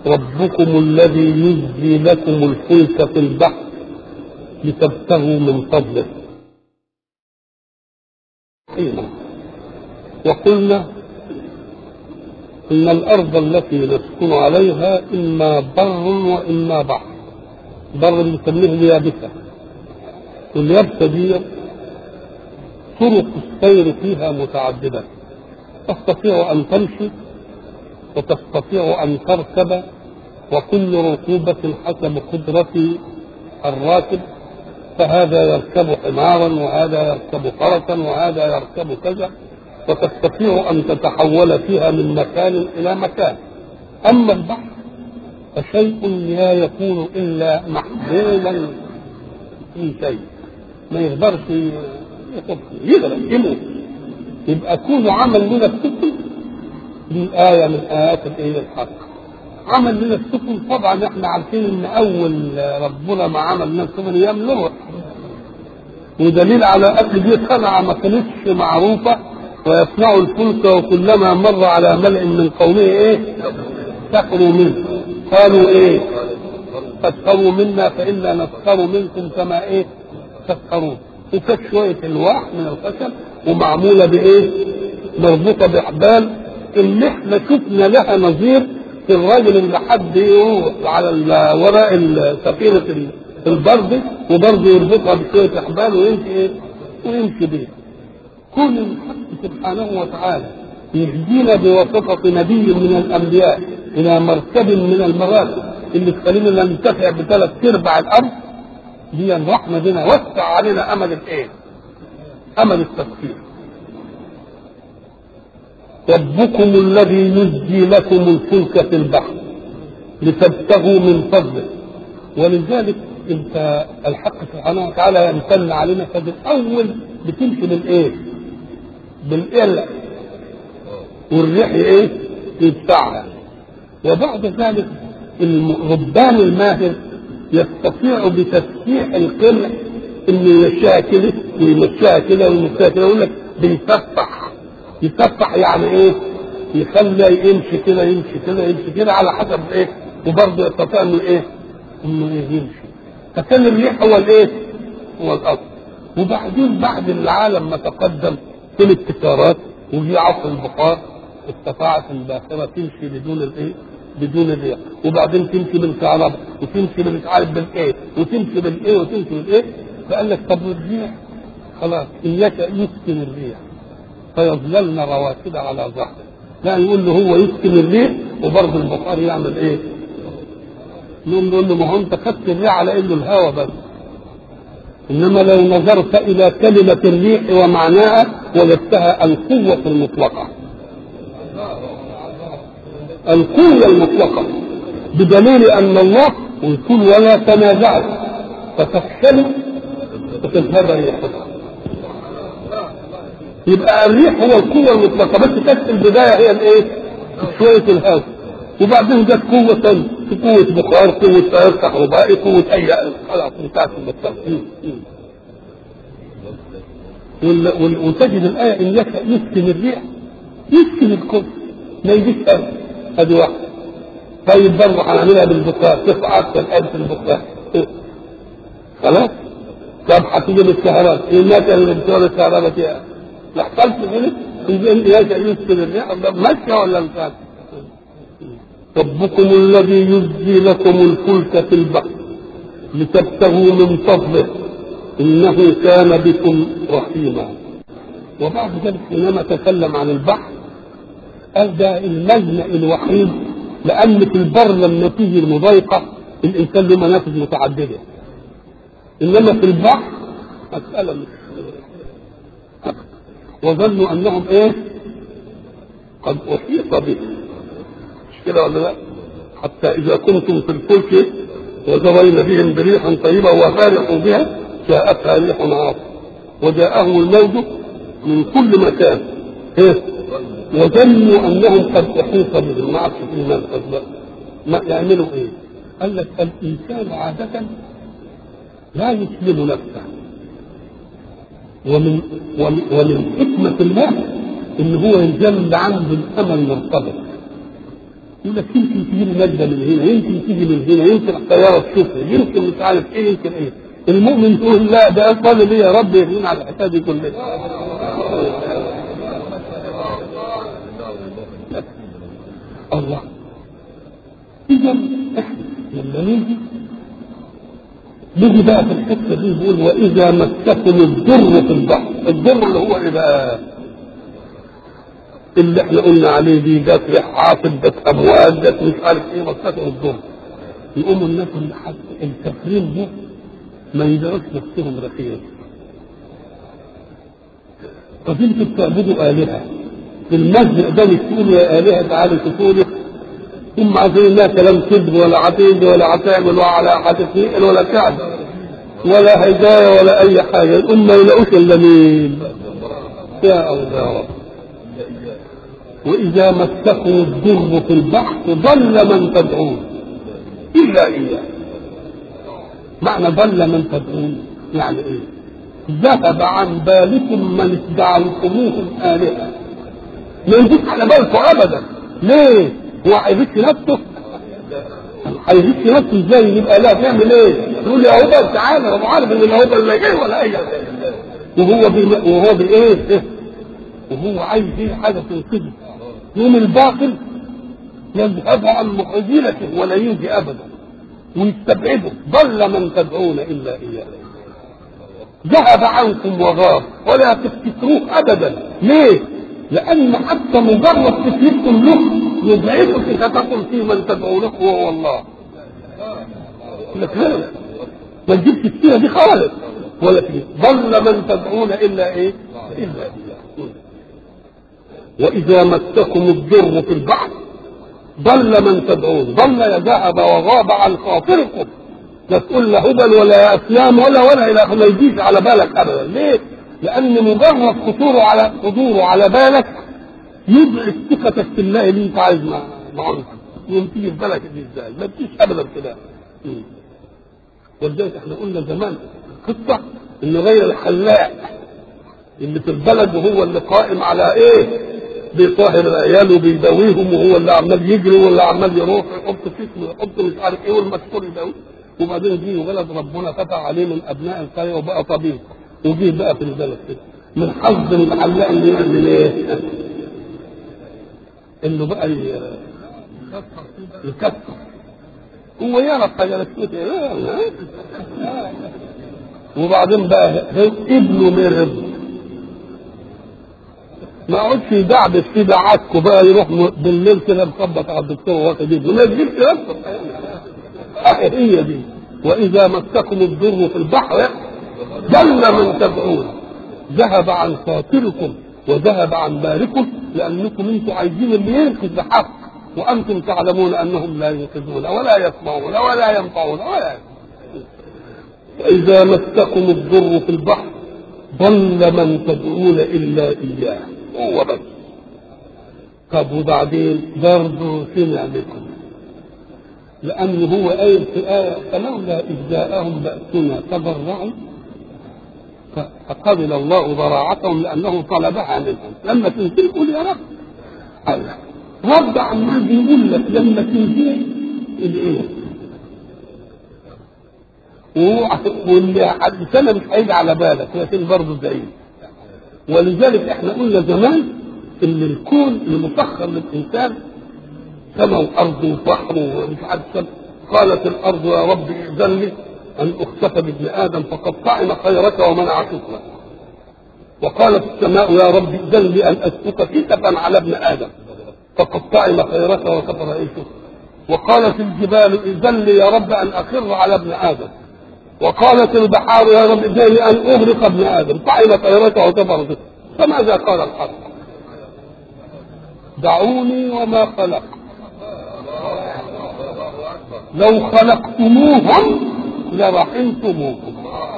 ربكم الذي يزجي لكم الفلك في البحر لتبتغوا من فضله حين وقلنا إن الأرض التي نسكن عليها إما بر وإما بحر بر نسميه اليابسة واليابسة دي طرق السير فيها متعددة تستطيع أن تمشي وتستطيع أن تركب وكل ركوبة حسب قدرة الراكب فهذا يركب حمارا وهذا يركب فرسا وهذا يركب كذا وتستطيع أن تتحول فيها من مكان إلى مكان أما البحر فشيء لا يكون إلا محمولا في شيء ما يقدرش يغرق يموت يبقى كون عمل من السفن دي آية من آيات الإيه الحق عمل من السفن طبعا احنا عارفين ان اول ربنا ما عمل من السفن ايام نوح ودليل على ان دي صنعه ما كانتش معروفه ويصنع الفلك وكلما مر على ملئ من قومه ايه سخروا منه قالوا ايه تسخروا منا فانا نسخر منكم كما ايه تسخرون وكانت شويه الواح من الخشب ومعموله بايه مربوطه باحبال اللي احنا شفنا لها نظير في الراجل اللي حد يروح على وراء سفينه البرد وبرضه يربطها بشويه احبال ويمشي ايه ويمشي بيها كون الحق سبحانه وتعالى يهدينا بواسطة نبي من الأنبياء إلى مركب من المراتب اللي تخلينا ننتفع بثلاث أرباع الأرض دي الرحمة بنا وسع علينا أمل الإيه؟ أمل التفكير ربكم الذي يزجي لكم الفلك في البحر لتبتغوا من فضله ولذلك انت الحق سبحانه وتعالى يمتن علينا فبالاول بتمشي بالايه؟ بالقلع والريح ايه يدفعها وبعد ذلك الربان الماهر يستطيع بتسبيح القلع انه يمشيها كده ويمشيها كده ويمشيها كده يقول لك بيسفح يسفح يعني ايه؟ يخلي يمشي كده يمشي كده يمشي كده على حسب ايه؟ وبرضه يستطيع انه ايه؟ انه ايه يمشي فكان الريح هو الايه؟ هو الاصل وبعدين بعد العالم ما تقدم في الابتكارات وجي عصر البخار استطاعت الباخره تمشي بدون الايه؟ بدون الريح وبعدين تمشي بالكهرباء وتمشي مش عارف بالايه وتمشي بالايه وتمشي بالايه فقال لك طب الريح خلاص ان يشاء يسكن الريح فيظللن رواسد على ظهره لا يقول له هو يسكن الريح وبرضه البخار يعمل ايه؟ نقوم نقول له ما هو انت خدت الريح على انه الهواء بس انما لو نظرت الى كلمه الريح ومعناها وجدتها القوه المطلقه القوه المطلقه بدليل ان الله يقول ولا تنازعت فتفشلوا وتذهب ريحكم يبقى الريح هو القوة المطلقة بس كانت البداية هي الايه؟ شوية الهواء وبعدين جت قوة ثانية قوة بخار قوة تيار كهربائي قوة أي خلاص انتهت المسألة وتجد الآية إن لك يسكن الريح يسكن الكل ما يجيش أبدا هذه واحدة طيب برضه هنعملها بالبخار ترفع أكثر الآن في البخار خلاص طب هتيجي بالكهرباء ايه المثل اللي بتوع الكهرباء فيها ما حصلش كده يمكن يشاء يسكن الريح ماشيه ولا مش ربكم الذي يزجي لكم الفلك في البحر لتبتغوا من فضله انه كان بكم رحيما وبعد ذلك حينما تكلم عن البحر قال ده الملجا الوحيد لان في البر لما تيجي المضايقه الانسان له منافذ متعدده انما في البحر مساله مش وظنوا انهم ايه قد احيط بهم مش كده ولا لا حتى اذا كنتم في الفلك وزرين بهم بريح طيبه وفارحوا بها جاءتها ريح عاصف وجاءهم الموج من كل مكان إيه؟ وظنوا انهم قد احيط بهم ما عرفش في المنفذ ما يعملوا ايه؟ قال لك الانسان عاده لا يسلم نفسه ومن ومن, ومن حكمة الله إن هو يجل عنده الأمل مرتبط يقول لك يمكن تجي لي مادة من هنا يمكن تيجي من هنا يمكن الطيارة تشوفها يمكن مش عارف ايه يمكن ايه المؤمن يقول لا ده أفضل لي يا رب يهدينا على الحكاية دي كلها الله إذا لما نيجي نيجي بقى في الحته دي بيقول واذا مسكم الضر في البحر الضر اللي هو ايه بقى؟ اللي احنا قلنا عليه دي جت ريح عاصف جت امواج جت مش عارف ايه مسكم الضر يقوموا الناس اللي حد الكافرين دي ما يدعوش نفسهم رخيص طب انتوا بتعبدوا الهه في المسجد ده مش تقولوا يا الهه تعالوا شوفوا لي هم عارفين لا كلام كذب ولا عتيد ولا عتعمل ولا هتتنقل ولا كعب ولا هدايا ولا اي حاجه الامه ما يلاقوش الا مين يا الله واذا مسكم الضر في البحر ضل من تدعون الا اياه معنى ضل من تدعون يعني ايه ذهب عن بالكم من ادعيتموهم الهه ما يجيش على بالكم ابدا ليه هو هيغش نفسه هيغش نفسه ازاي يبقى لا يعمل ايه يقول يا هبل تعالى هو عارف ان الهبل لا جاي ولا اي حاجه وهو بي وهو بايه وهو عايز ايه حاجه تنقذه يوم الباطل يذهب عن مخزلته ولا يجي ابدا ويستبعده ضل من تدعون الا اياه ذهب عنكم وغاب ولا تفتكروه ابدا ليه؟ لان حتى مجرد تكليفكم له يبعدك ستكن في من تدعونه وهو الله لك لا ما تجيبش السيره دي خالص ولكن ضل من تدعون الا ايه؟ الا اياه واذا مسكم الضر في البحر ضل من تدعون ضل ذهب وغاب عن خاطركم لا تقول لا هبل ولا افلام ولا ولا الى اخره ما يجيش على بالك ابدا ليه؟ لان مجرد خطوره على حضوره على بالك يبعد ثقتك في الله اللي انت عايز معه يوم تيجي في بالك دي ازاي؟ ما تجيش ابدا كده ولذلك احنا قلنا زمان قصه ان غير الحلاق اللي في البلد وهو اللي قائم على ايه؟ بيطهر العيال وبيداويهم وهو اللي عمال يجري واللي عمال يروح يحط فيكم ويحط مش عارف ايه والمشهور يداوي وبعدين جه ولد ربنا فتح عليه من ابناء القريه وبقى طبيب وجه بقى في البلد كده من حظ الحلاق اللي يعمل ايه؟ انه بقى يكسر هو يعرف حاجه وبعدين بقى ابنه مرض ما يقعدش يدعبس في دعاكوا بقى يروح بالليل كده مخبط على الدكتور واخد ابنه ما تجيبش نفسه هي دي واذا مسكم الضر في البحر ضل من تدعون ذهب عن خاطركم وذهب عن بالكم لانكم انتم عايزين اللي ينقذ بحق وانتم تعلمون انهم لا ينقذون ولا يسمعون ولا ينفعون ولا فاذا مسكم الضر في البحر ضل من تدعون الا اياه هو بس طب وبعدين برضه سمع بكم لأنه هو قايل في آية فلولا إذ جاءهم بأسنا تضرعوا فقبل الله ضراعتهم لأنه طلبها منهم لما تنزل قول يا رب قال رب عمال بيقول لك لما تنزل الإيه واللي حد سنة مش هيجي على بالك لكن برضه زيه ولذلك احنا قلنا زمان ان الكون المسخر للانسان سماء وارض وبحر ومش عارف قالت الارض يا رب ائذن لي ان اختفى بابن ادم فقد طعم خيرك ومنع شكرك وقالت السماء يا رب ائذن لي ان اسقط كسفا على ابن ادم فقد طعم خيرك وكفر ايه وقالت الجبال ائذن لي يا رب ان اخر على ابن ادم وقالت البحار يا رب ائذن لي ان اغرق ابن ادم طعم خيرك وكفر فماذا قال الحق دعوني وما خلقت لو خلقتموهم لرحمتموهم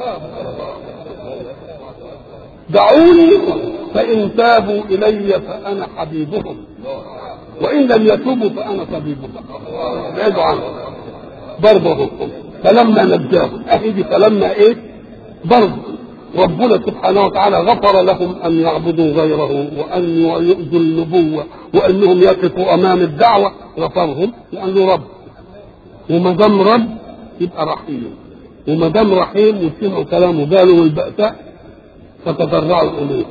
دعوني فإن تابوا إلي فأنا حبيبهم وإن لم يتوبوا فأنا طبيبهم ابعدوا عنهم برضه فلما نجاهم أهدي فلما إيه برضه ربنا سبحانه وتعالى غفر لهم ان يعبدوا غيره وان يؤذوا النبوه وانهم يقفوا امام الدعوه غفرهم لانه رب وما دام رب يبقى رحيم وما دام رحيم وسمعوا كلامه قالوا البأساء فتضرعوا اليه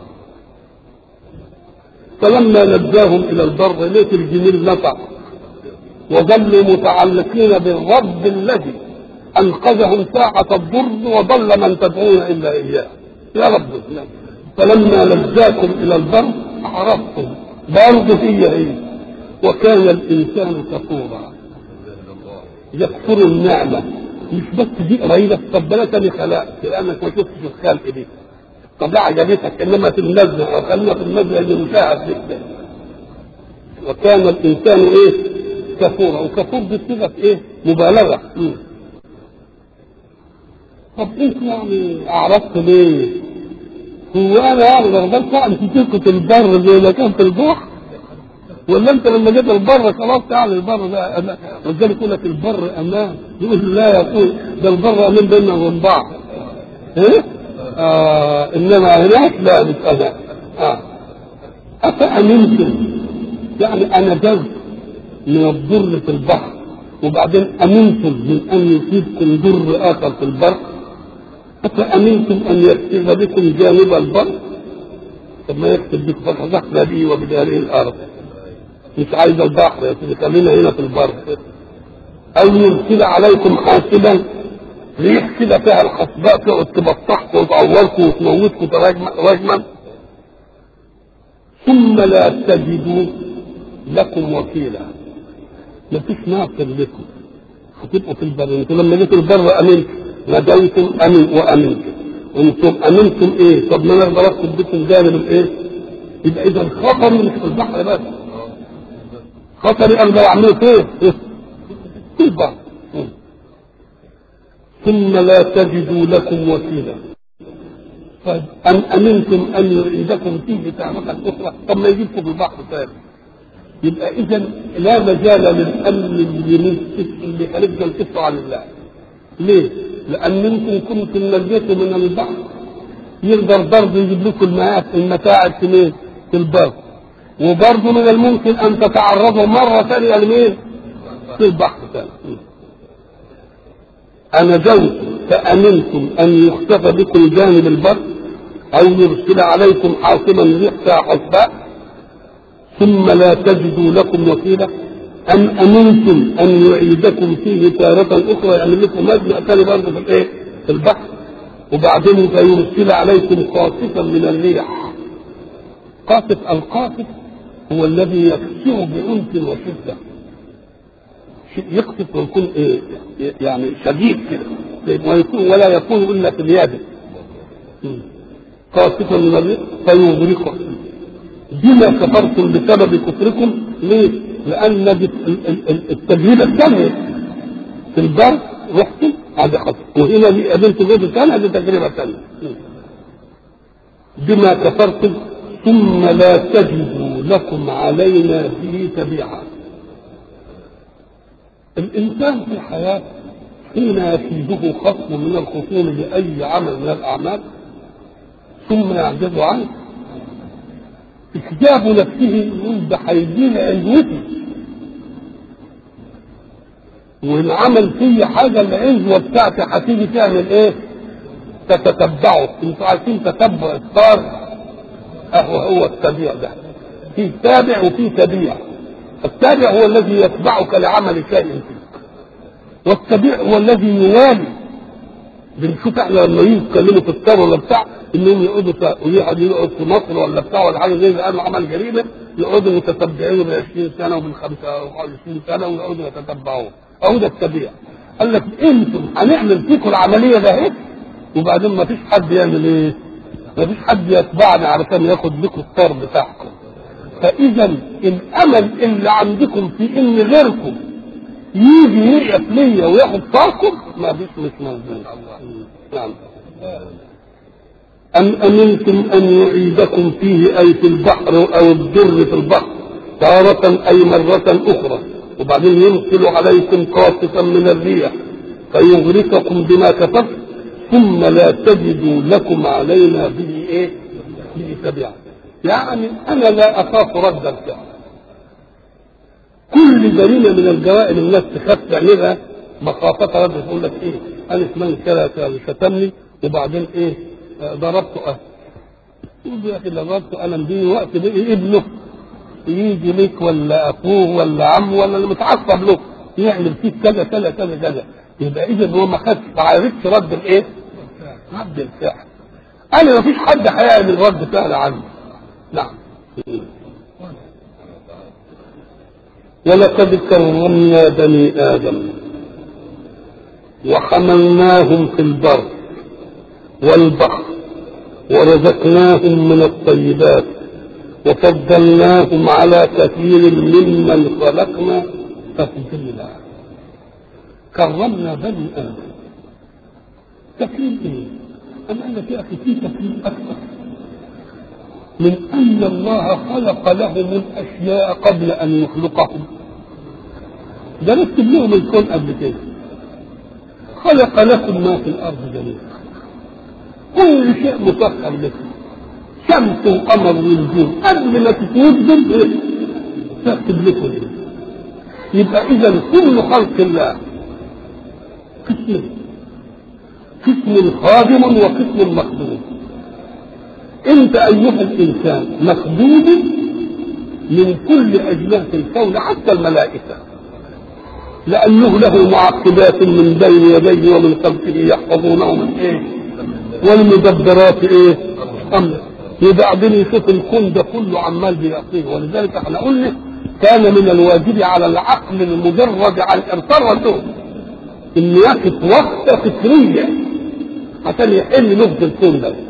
فلما نجاهم الى البر ليت الجميل نفع وظلوا متعلقين بالرب الذي انقذهم ساعة الضر وضل من تدعون الا اياه يا رب فلما نجاكم الى البر عرفتم برضه هي هي وكان الانسان كفورا يكفر النعمه مش بس دي قريبه طب بلا تاني خلقت لانك ما شفتش الخلق دي طب لا عجبتك انما في النزل او خلينا في النزل اللي مشاهد جدا وكان الانسان ايه كفورا وكفور دي صيغه ايه مبالغه مم. طب انت يعني اعرضت ليه؟ هو انا اقدر بس انت تسكت البر زي ما كان في البحر ولا انت لما جيت البر خلاص يعني البر ده انا ولذلك يقول لك البر امان يقول لا يقول ده البر امان بيننا وبين بعض ايه؟ آه انما هناك لا مش انا آه. افامنتم يعني انا جزء من الضر في البحر وبعدين امنتم من ان يصيبكم ضر اخر في البر أفأمنتم أن يكتب بكم جانب البر طب ما يكتب بكم فخزقنا به وبداره الأرض مش عايز البحر يا سيدي خلينا هنا في البر أو يرسل عليكم حاسبا ريح كده فيها الحسباء تقعد تبطحكم وتعوركم وتموتكم رجما ثم لا تجدوا لكم وكيلا مفيش ناصر لكم هتبقوا في البر انتوا لما جيتوا البر امنتم نجوتم امن وامنتم انتم امنتم ايه طب ما انا اقدر اكتب بكم جانب الايه يبقى اذا خطري مش في البحر بس خطري اقدر اعمله فين في البحر ثم لا تجدوا لكم وكيلا طيب أم أمنتم أن يعيدكم فيه تارة أخرى طب ما يجيبكم في البحر ثاني يبقى إذا لا مجال للأمن اللي اللي هنفضل تدفع عن الله ليه؟ لأن انتم كنتم نجيتوا من البحر يقدر برضه يجيب لكم المتاع في في البر وبرضه من الممكن أن تتعرضوا مرة ثانية لمين؟ في البحر ثاني أنجوت فأمنتم أن يختف بكم جانب البر أو يرسل عليكم حاصبا ريح حسباء ثم لا تجدوا لكم وكيلا أم أمنتم أن يعيدكم فيه تارة أخرى يعني لكم مجمع ثاني برضه في الإيه؟ في البحر وبعدين فيرسل عليكم قاصفا من الريح قاصف القاصف هو الذي يكسر بعنف وشدة يقصف ويكون إيه؟ يعني شديد كده ويكون ولا يكون إلا في اليابس قاصفا من الريح فيغرقكم بما كفرتم بسبب كفركم ليه؟ لأن التجربة الثانية في البر رحتم هذا خطأ وهنا دي قابلت غير ثانية هذه تجربة ثانية بما كفرتم ثم لا تجدوا لكم علينا به تبيعا الإنسان في الحياة حين يفيده خصم من الخصوم لأي عمل من الأعمال ثم يعجز عنه إكجاب نفسه يقول ده هيجيني عزوتي وإن عمل في حاجة العزوة بتاعتي هتيجي تعمل إيه؟ تتتبعه انتوا عارفين تتبع الصار أهو هو التبيع ده في تابع وفي تبيع التابع هو الذي يتبعك لعمل شيء فيك والتبيع هو الذي يوالي بنشوف احنا لما يتكلموا في الثوره ولا بتاع انهم يقعدوا واحد يقعد في مصر ولا بتاع ولا حاجه زي قالوا عمل جريمه يقعدوا متتبعين بال 20 سنه وبال 25 سنه ويقعدوا يتتبعوه اهو ده التبيع قال لك انتم هنعمل فيكم العمليه ده اهي وبعدين ما فيش حد يعمل ايه؟ ما فيش حد يتبعني علشان ياخد لكم الطار بتاعكم فاذا الامل اللي عندكم في ان غيركم يجي يقف ليا وياخد طاركم ما فيش مش موجود نعم أم أمنتم أن يعيدكم فيه أي في البحر أو البر في البحر تارة أي مرة أخرى وبعدين يرسل عليكم قاصفا من الريح فيغرقكم بما كفرتم ثم لا تجدوا لكم علينا به ايه؟ به تبعا يعني انا لا اخاف رد الفعل كل جريمه من الجرائم الناس تخاف تعملها مخافه رد تقول لك ايه؟ انا فلان كذا كذا شتمني وبعدين ايه؟ آه، ضربته اهل يقول يا اخي ضربته انا مديني وقت بقي ابنه يجي لك ولا اخوه ولا عمه ولا اللي متعصب له يعمل فيك كذا كذا كذا كذا يبقى اذا هو ما خدش ما عرفش رد الايه؟ رد الفعل انا ما فيش حد هيعمل رد فعل عني نعم ولقد كرمنا بني ادم وحملناهم في البر والبحر ورزقناهم من الطيبات وفضلناهم على كثير ممن خلقنا تفضيلا كرمنا بني ادم تكريم ايه؟ انا قال لك يا اخي في تكريم اكثر من ان الله خلق لهم الاشياء قبل ان يخلقهم ده رتب لهم الكون قبل كده خلق لكم ما في الارض جميعا كل شيء مسخر لكم شمس وقمر ونجوم قبل ما تتوجد تكتب لكم إيه؟ يبقى اذا كل خلق الله قسم قسم خادم وقسم مخدوم انت ايها الانسان مخدوم من كل اجناس الكون حتى الملائكه لانه له معقبات من بين يديه ومن خلفه يحفظونه من ايه والمدبرات ايه امر وبعدين يشوف الكون ده كله عمال بيعطيه ولذلك احنا قلنا كان من الواجب على العقل المجرد عن ارسال والدور انه يقف وقفه فكريه عشان يحل لغز الكون ده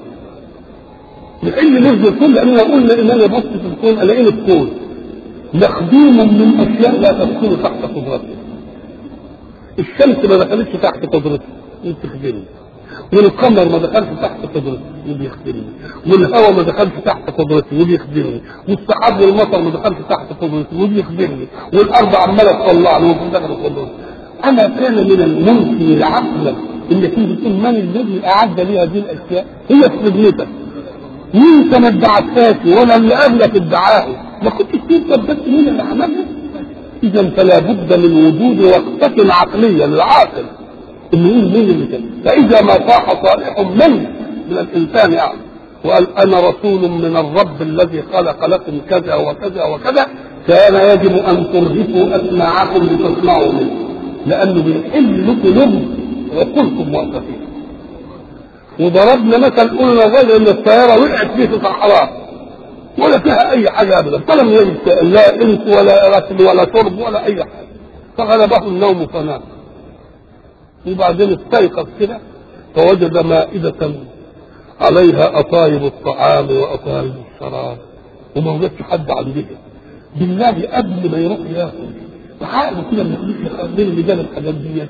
يحل لغز الكون لاننا قلنا ان انا بص في الكون الاقي الكون مخدوم من اشياء لا تدخل تحت قدرته الشمس ما دخلتش تحت قدرته تخدمني والقمر ما دخلش تحت قدرته وبيخدمني والهواء ما دخلش تحت قدرته وبيخدمني والسحاب والمطر ما دخلش تحت قدرته وبيخدمني والارض عماله تطلعني وفي داخل قدرته انا كان من الممكن لعقلك انك انت تقول من الذي اعد لي هذه الاشياء هي في خدمتك وانت ما ادعتهاش ولا اللي قبلك ادعاه ما كنتش تقدر بس مين اللي عملها اذا فلا بد من وجود وقفه عقليه للعاقل انه يقول مين اللي كان فاذا ما صاح صالح من من الانسان يعني وقال انا رسول من الرب الذي خلق لكم كذا وكذا وكذا كان يجب ان ترهفوا اسماعكم لتسمعوا منه لانه بيحل لكم لب عقولكم واقفين وضربنا مثل قلنا غير ان السياره وقعت فيه في صحراء ولا فيها اي حاجه ابدا فلم يجد لا انس ولا ركب ولا شرب ولا اي حاجه فغلبه النوم فنام وبعدين استيقظ كده فوجد مائدة عليها أطايب الطعام وأطايب الشراب وما وجدش حد عندها بالله قبل ما يروح ياكل وعقله كده ما يخليش يخليه اللي جاب الحاجات دي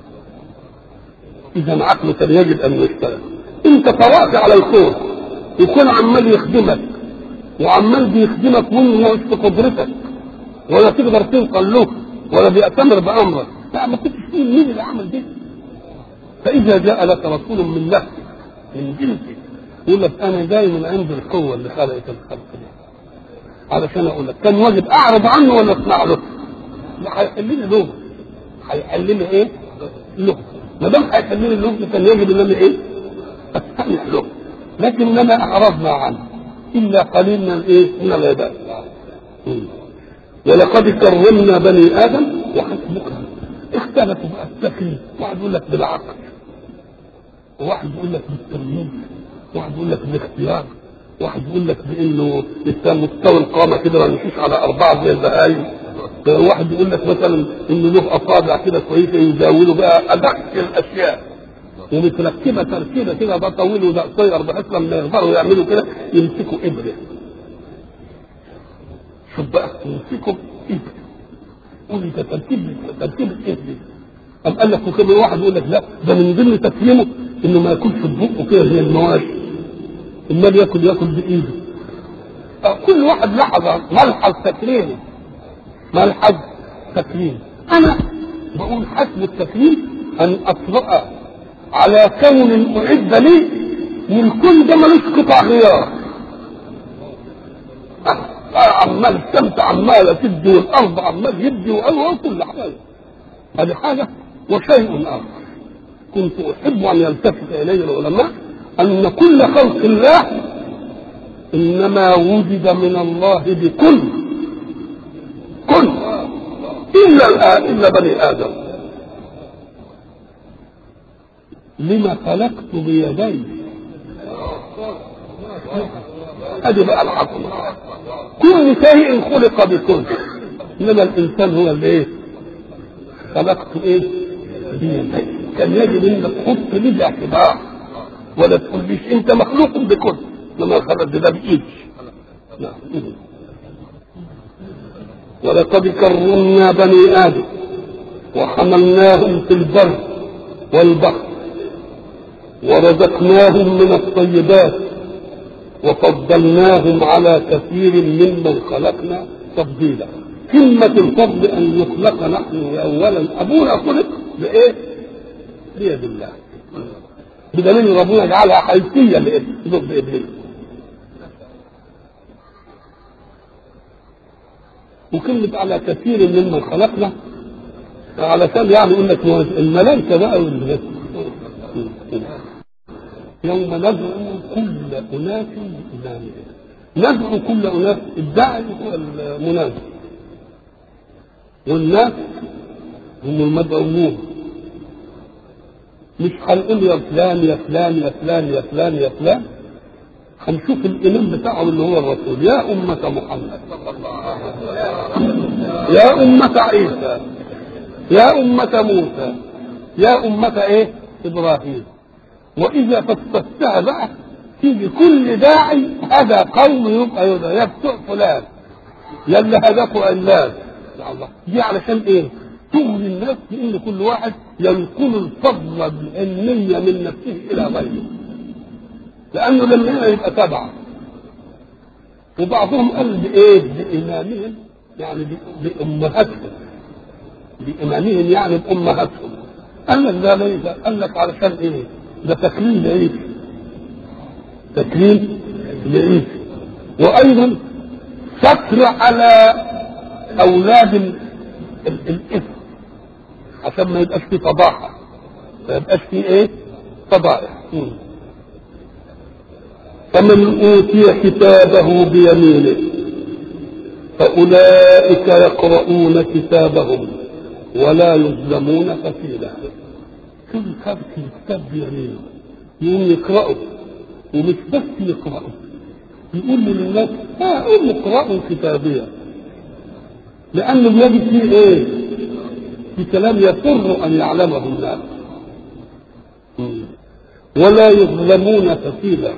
إذا عقله كان يجب أن يشتغل أنت طرأت على الكون يكون عمال يخدمك وعمال بيخدمك وهو مش في قدرتك ولا تقدر توصل له ولا بيأتمر بأمرك لا ما كنتش مين مين اللي عمل ده فإذا جاء لك رسول من نفسك من جنسك يقول لك أنا جاي من عند القوة اللي خلقت الخلق دي علشان أقول لك كان واجب أعرض عنه ولا أسمع له؟ لا هيحل لي لغة هيحل لي إيه؟ لغة ما دام هيحل لي لغة كان يجب إن أنا إيه؟ أستمع له لكن لما أعرضنا عنه إلا قليل من الإيه؟ من العباد ولقد كرمنا بني آدم وحسبك اختلفوا بقى التكليف واحد يقول لك بالعقل وواحد يقول لك بالتمييز واحد يقول لك بالاختيار واحد يقول لك بانه مستوى القامه كده ما يمشيش على اربعه زي البهايم واحد يقول لك مثلا انه له اصابع كده كويسه يزاولوا بقى ادق الاشياء ومتركبه تركيبه كده ده طويل وده قصير بحيث لما يقدروا يعملوا كده يمسكوا ابره شوف بقى يمسكوا ابره قول ده ترتيب ترتيب ايه دي؟ أم قال لك وكمان واحد يقول لك لا ده من ضمن تكريمه انه ما ياكلش ببقه كده زي المواشي امال ياكل ياكل بايده كل واحد لحظ ملحظ تكريمه ملحظ تكريم انا بقول حسب التكريم ان اطرأ على كون أعد لي والكون ده ملوش قطع غيار عمال الشمس عمالة تدي والأرض عمال يدي وكل حاجة هذه حاجة وشيء آخر كنت أحب أن يلتفت إليه العلماء أن كل خلق الله إنما وجد من الله بكل كل إلا إلا بني آدم لما خلقت بيدي هذه بقى العظمة كل شيء خلق بكل إنما الإنسان هو اللي إيه خلقت إيه بيدي كان يجب انك تحط لي الاعتبار ولا تقوليش انت مخلوق بكل لما خلق ده بايدي نعم ولقد كرمنا بني ادم وحملناهم في البر والبحر ورزقناهم من الطيبات وفضلناهم على كثير ممن خلقنا تفضيلا كلمة الفضل أن يخلق نحن أولا أبونا خلق بإيه؟ بيد الله بدليل ربنا جعلها حيثية ضد إبليس وكلمة على كثير ممن خلقنا علشان يعني يقول لك الملائكة بقى والبس يوم ندعو كل أناس بإمامهم ندعو كل أناس الداعي هو المنادي والناس هم المدعوون مش هنقول يا فلان يا فلان يا فلان يا فلان يا فلان هنشوف الإمام بتاعهم اللي هو الرسول يا أمة محمد يا أمة عيسى يا أمة موسى يا أمة إيه؟ إبراهيم وإذا فاستفتها بقى تيجي كل داعي هذا قوم يبقى يدعى يا بتوع فلان يا اللي هدفوا علان يا الله دي علشان إيه؟ تغني الناس بان كل واحد ينقل الفضل العلميه من نفسه الى غيره لانه لما هنا يبقى تبع وبعضهم قال بايه بامامهم يعني بامهاتهم بامامهم يعني بامهاتهم قال لك ده ليس قال لك علشان ايه ده تكريم لعيسى تكريم لعيسى وايضا ستر على اولاد الاثم عشان ما يبقاش فيه فضاحه ما يبقاش فيه ايه فضائح فمن اوتي كتابه بيمينه فاولئك يقرؤون كتابهم ولا يظلمون فتيلا كل خد الكتاب بيمينه يقوم يقرأه ومش بس يقرأه يقول للناس ها قوموا اقرأوا كتابيه لأنه بيجد فيه إيه؟ في كلام يسر أن يعلمه الناس ولا يظلمون فتيلا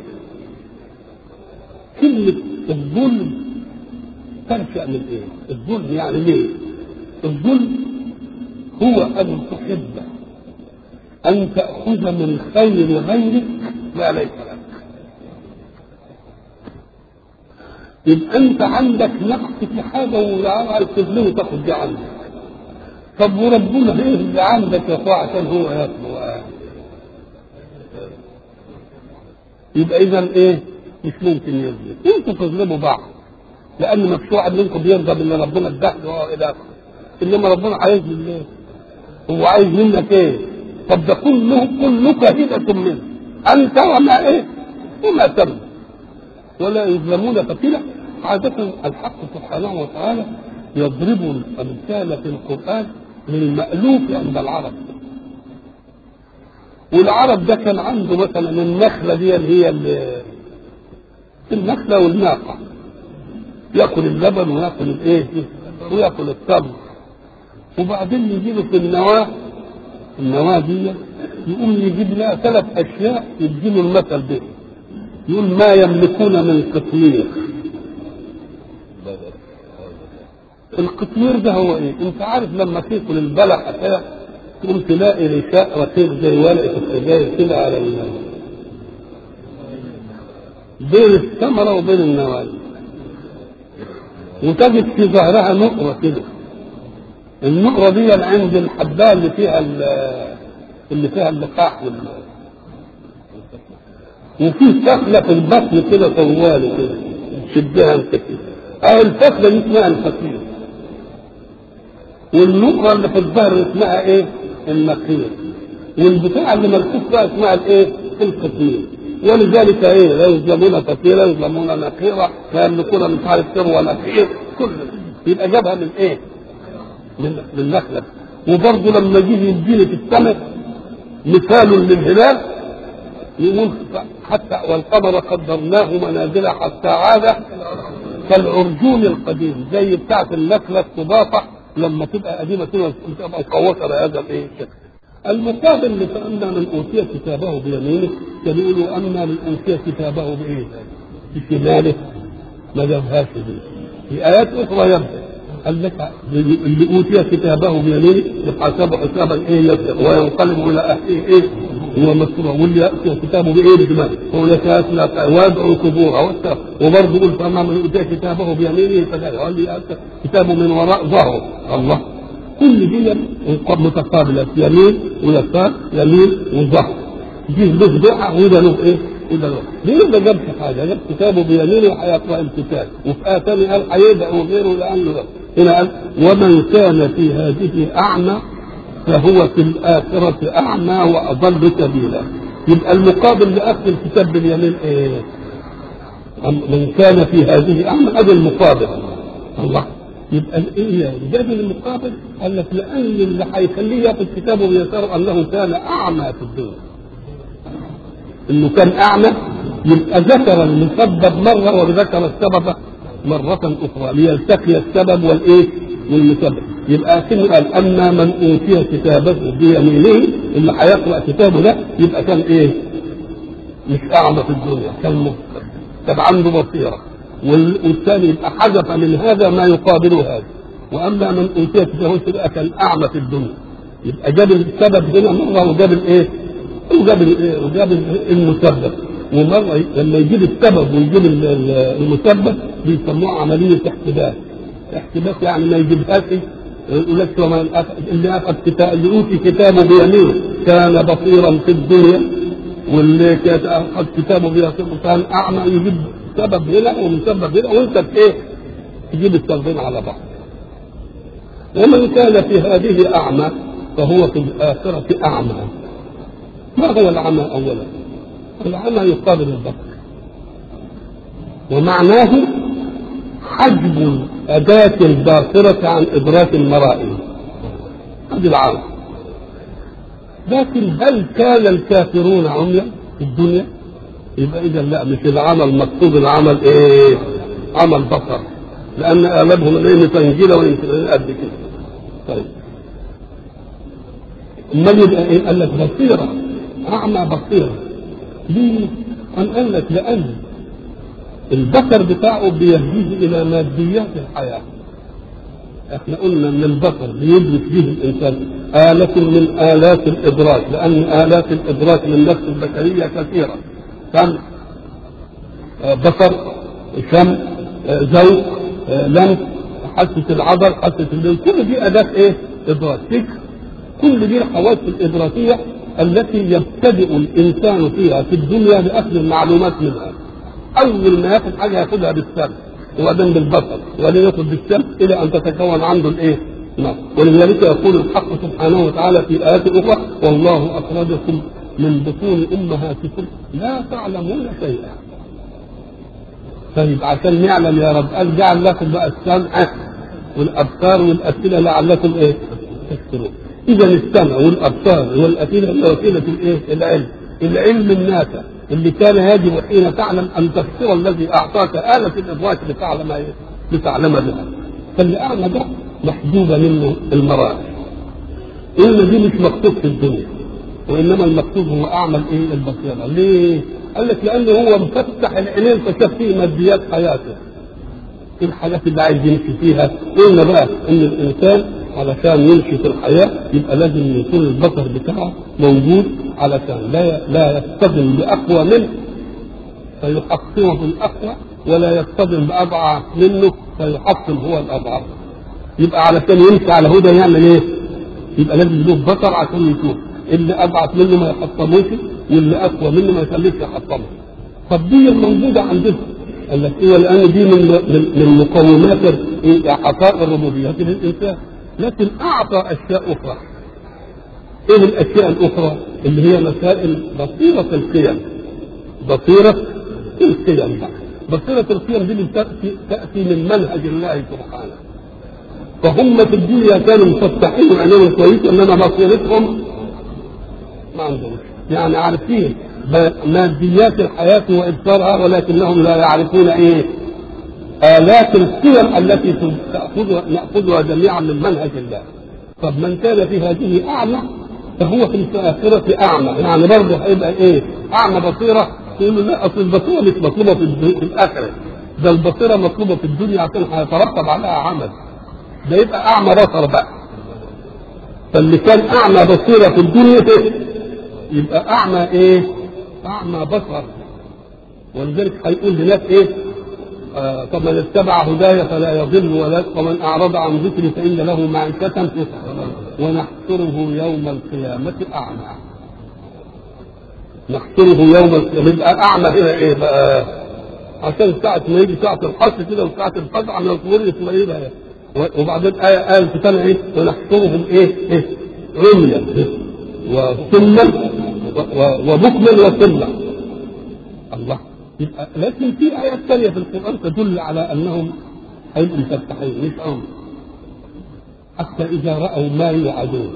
كلمة الظلم تنشأ من إيه؟ الظلم يعني ليه؟ الظلم هو أن تحب أن تأخذ من خير غيرك ما ليس لك يبقى انت عندك نقص في حاجه وعايز تظلمه تاخد دي عندك طب وربنا ايه اللي عندك يا اخويا عشان هو ياكله يبقى اذا ايه مش ممكن يظلم انتوا تظلموا بعض لان ما فيش واحد منكم بيرضى باللي ربنا اداه له الى اخره انما ربنا عايز ايه هو عايز منك ايه طب ده كله كلك هبه منه انت وما ايه وما تم ولا يظلمون فتيلا عادة الحق سبحانه وتعالى يضرب الأمثال في القرآن للمألوف عند العرب والعرب ده كان عنده مثلا النخلة دي اللي هي النخلة والناقة ياكل اللبن وياكل الايه وياكل التمر وبعدين يجي له في النواة النواة دي يقوم يجيب لها ثلاث اشياء يديله المثل به يقول ما يملكون من قطمير القطمير ده هو ايه؟ انت عارف لما تاكل البلح كده تقوم تلاقي رشاء رقيق زي ورقه السجاير كده على النار بين الثمرة وبين النواة وتجد في ظهرها نقرة كده النقرة دي عند الحباية اللي فيها اللي فيها اللقاح وال وفي فخلة في البطن كده طوالي كده تشدها انت كده اه الفخلة دي اسمها الفخير والنقرة اللي في الظهر اسمها ايه؟ النقير والبتاع اللي ملفوف بقى اسمها الايه؟ القطير ولذلك ايه؟ لا يظلمون كثيرا يظلمون نقيرا لا يملكون مش عارف سر ونقير كل ده. يبقى جابها من ايه؟ من من النخلة وبرضه لما يجي يديني في السماء مثال للهلال يقول حتى والقمر قدرناه منازل حتى عاد كالعرجون القديم زي بتاعة النخلة الصباطة لما تبقى قديمة كده تبقى مقوسة بهذا الايه الشكل. المقابل لأن من أوتي كتابه بيمينه كان يقولوا أما من أوتي كتابه بإيه؟ بشماله ما جابهاش دي. في آيات أخرى يبدأ قال لك اللي أوتي كتابه بيمينه يحاسب حسابا إيه يسر وينقلب إلى أهله إيه هو مسرور واللي يأتي كتابه بإيه بشماله هو يتأسلى ويدعو قبورها وبرضه يقول فأما من أوتي كتابه بيمينه فلا واللي يأتي كتابه من وراء ظهره الله كل دي متقابلة يمين ويسار يمين وظهر دي له دعاء وده له ايه؟ وده له ليه ما جابش حاجة جاب كتابه بيمينه وهيقرأ الكتاب وفي آية ثانية قال هيدعو غيره لأنه ده هنا قال ومن كان في هذه أعمى فهو في الآخرة أعمى وأضل سبيلا يبقى المقابل لأخذ الكتاب باليمين إيه؟ من كان في هذه أعمى هذا المقابل الله يبقى الايه جاب المقابل قال لك لان اللي هيخليه ياخذ كتابه بيساره انه كان اعمى في الدنيا انه كان اعمى يبقى ذكر المسبب مره وذكر السبب مرة أخرى ليلتقي السبب والإيه؟ والمسبب يبقى كلمة قال أما من أوتي كتابه بيمينه اللي هيقرأ كتابه ده يبقى كان إيه؟ مش أعمى في الدنيا كان مبصر كان عنده بصيرة والثاني يبقى حذف من هذا ما يقابل هذا واما من اوتي كتابه يبقى كان اعمى في الدنيا يبقى جاب السبب هنا مره وجاب الايه؟ وجاب الايه؟ وجاب المسبب ومره لما يجيب السبب ويجيب المسبب بيسموه عمليه احتباس احتباس يعني ما يجيبهاش يقول لك ومن اللي اخذ كتاب اللي اوتي كتابه بيمينه كان بصيرا في الدنيا واللي اخذ كتابه بيمينه كان اعمى يجيب سبب هنا ومسبب هنا وانت في ايه؟ تجيب السببين على بعض. ومن كان في هذه اعمى فهو في الاخره اعمى. ما هو العمى اولا؟ العمى يقابل البصر. ومعناه حجب أداة الباصرة عن إدراك المرائي. هذه العمى. لكن هل كان الكافرون عميا في الدنيا؟ يبقى اذا لا مش العمل مقصود العمل ايه؟ عمل بصر لان اغلبهم ايه متنجله قد كده. طيب. امال يبقى ايه؟ قال لك بصيره اعمى بصيره. ليه؟ قام قال لك لان البصر بتاعه بيهديه الى ماديات الحياه. احنا قلنا ان البصر بيدرك به الانسان آلة من آلات الإدراك لأن آلات الإدراك من نفس البشرية كثيرة سمع بصر شم ذوق لمس حاسة العضل حاسة اللون كل دي أداة إيه؟ إدراك فكر كل دي الحواس الإدراكية التي يبتدئ الإنسان فيها في الدنيا بأخذ المعلومات منها أول ما ياخذ حاجة ياخذها بالسمع وبعدين بالبصر وبعدين ياخذ بالشم إلى أن تتكون عنده الإيه؟ نعم ولذلك يقول الحق سبحانه وتعالى في آيات أخرى والله أخرجكم من بطون امهاتكم لا تعلمون شيئا طيب عشان نعلم يا رب قال جعل لكم بقى السمع والابصار والافئده لعلكم ايه؟ تشكرون اذا السمع والابصار والافئده هي وسيله الايه؟ العلم العلم النافع اللي كان يجب حين تعلم ان تفسر الذي اعطاك آلة الادراك لتعلم ايه؟ لتعلم بها فالاعمى ده محجوبه منه المرائي ان دي مش مكتوب في الدنيا وانما المقصود هو اعمل ايه البصيره ليه قال لك لانه هو مفتح العينين فشاف فيه ماديات حياته ايه الحاجات اللي عايز يمشي فيها قلنا بقى ان الانسان علشان يمشي في الحياه يبقى لازم يكون البصر بتاعه موجود علشان لا لا يصطدم باقوى منه فيحطمه بالاقوى ولا يصطدم باضعف منه فيحطم هو الاضعف يبقى علشان يمشي على هدى يعمل ايه؟ يبقى لازم له بصر عشان يشوف اللي ابعت منه ما يحطموش واللي اقوى منه ما يخليش يحطمه طب دي الموجوده عندنا قال لك ايه لان دي من من, من مقومات اعطاء الربوبيه للانسان لكن اعطى اشياء اخرى ايه الاشياء الاخرى اللي هي مسائل بصيره القيم بصيره القيم بقى بصيره القيم دي تاتي تاتي من منهج الله سبحانه فهم في الدنيا كانوا مفتحين وعينيهم كويسه انما بصيرتهم ما عندهم يعني عارفين ماديات الحياة وإبصارها ولكنهم لا يعرفون إيه آلات القيم التي تأخذها نأخذها جميعا من منهج الله طب من كان في هذه أعمى فهو في الآخرة أعمى يعني برضه هيبقى إيه أعمى بصيرة يقول لا أصل البصيرة مش مطلوبة في, في الآخرة ده البصيرة مطلوبة في الدنيا عشان هيترتب عليها عمل ده يبقى أعمى بصر بقى فاللي كان أعمى بصيرة في الدنيا يبقى أعمى إيه؟ أعمى بصر ولذلك هيقول لناس إيه؟ آه فمن اتبع هداي فلا يضل ولا ومن أعرض عن ذكري فإن له معيشة ونحشره يوم القيامة أعمى نحشره يوم القيامة يبقى أعمى هنا إيه بقى؟ عشان ساعة ما يجي ساعة الحصر كده وساعة الفزع من القبور يسمى إيه بقى؟ وبعدين آية آية الفتنة إيه؟ ونحشرهم إيه؟ إيه؟ عميا وسما وبكما وسما الله يبقى لكن في آيات ثانية في القرآن تدل على أنهم هيبقوا مفتحين مش أمر حتى إذا رأوا ما يوعدون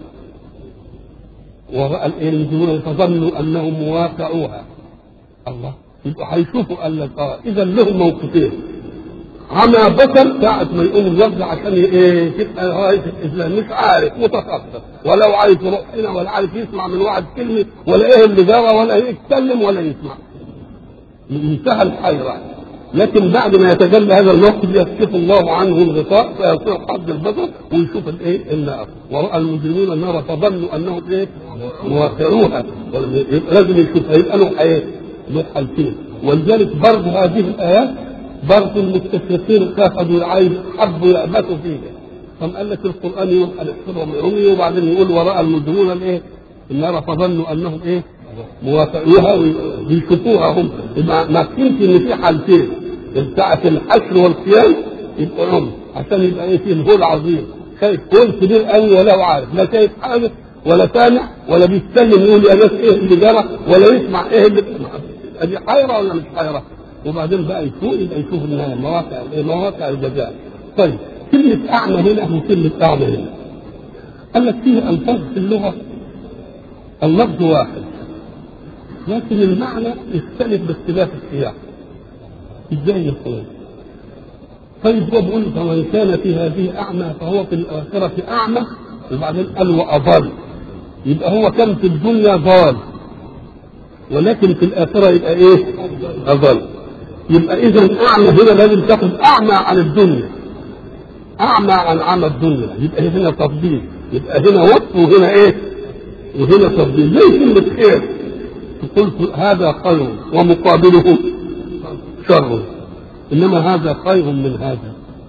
ورأى المجرمون فظنوا أنهم مواقعوها الله يبقوا هيشوفوا قال لك اه اذا لهم موقفين عمى بصر ساعة ما يقوم اللفظ عشان ايه تبقى غاية الاسلام مش عارف متخصص ولا هو عارف يروح هنا ولا عارف يسمع من واحد كلمة ولا ايه اللي جرى ولا يتكلم ولا يسمع منتهى الحيرة لكن بعد ما يتجلى هذا الموقف يكشف الله عنه الغطاء فيصير حد البصر ويشوف الايه النار وراى المجرمين النار فظنوا انهم ايه مواقعوها لازم يشوفها يبقى له ايه له حالتين ولذلك برضه هذه الايات برضه المستشرقين اخذوا العين حبوا يأبتوا فيها قام قال لك القران يقول الاحسرهم عمي وبعدين يقول وراء المجرمون الايه النار فظنوا انهم ايه موافقوها ويشوفوها هم يبقى ما فهمت ان في حالتين بتاعة الحشر والقيام يبقى عمر عشان يبقى ايه فيه الهول عظيم شايف هول كبير قوي ولا هو عارف لا شايف حاجه ولا سامع ولا بيتكلم يقول يا ناس ايه اللي جرى ولا يسمع ايه اللي ادي حيره ولا مش حيره وبعدين بقى يفوق يبقى يشوف النهايه مواقع مواقع الجزاء طيب كلمة أعمى هنا وكلمة أعمى هنا قال لك فيه ألفاظ في اللغة اللفظ واحد لكن المعنى يختلف باختلاف السياق ازاي يقول طيب هو بيقول فمن كان في هذه اعمى فهو في الاخره اعمى وبعدين قال واضل يبقى هو كان في الدنيا ضال ولكن في الاخره يبقى ايه؟ اضل يبقى اذا اعمى هنا لازم تاخد اعمى عن الدنيا اعمى عن عمى الدنيا يبقى هنا تفضيل يبقى هنا وصف وهنا ايه؟ وهنا تفضيل زي كلمه خير قلت هذا خير ومقابله شر انما هذا خير من هذا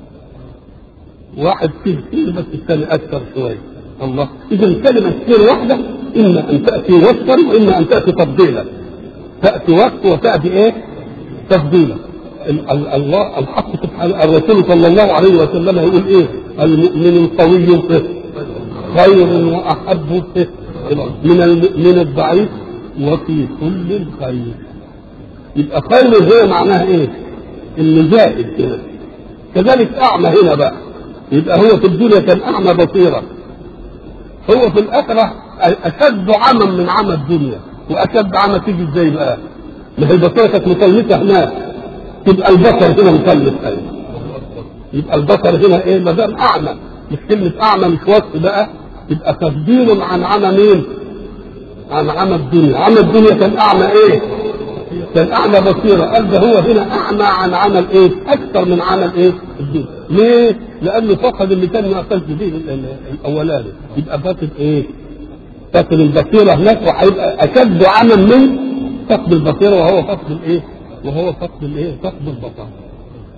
واحد فيه خير بس الثاني اكثر شويه الله اذا كلمه خير واحده اما ان تاتي وصفا واما ان تاتي تفضيلا تاتي وصف وتاتي ايه تفضيلا الله الحق سبحانه الرسول صلى الله عليه وسلم يقول ايه المؤمن القوي خير واحب من المؤمن الضعيف وفي كل خير يبقى خير هنا معناها ايه؟ اللي زائد هنا كذلك اعمى هنا بقى يبقى هو في الدنيا كان اعمى بصيرا هو في الاخره اشد عمى من عمى الدنيا واشد عمى تيجي ازاي بقى؟ ما هي البصيره كانت مثلثه هناك تبقى البصر هنا مثلث ايضا يبقى البصر هنا ايه؟ ما دام اعمى مش كلمه اعمى مش وصف بقى يبقى تفضيل عن عمى مين؟ عن عمى الدنيا عمى الدنيا كان اعمى ايه كان اعمى بصيرة قال ده هو هنا اعمى عن عمل ايه اكثر من عمل ايه الدنيا ليه لانه فقد اللي كان معتز به الاولاني يبقى فاقد ايه فاقد البصيرة هناك وهيبقى اشد عمى من فقد البصيرة وهو فقد الايه وهو فقد الايه فقد البصر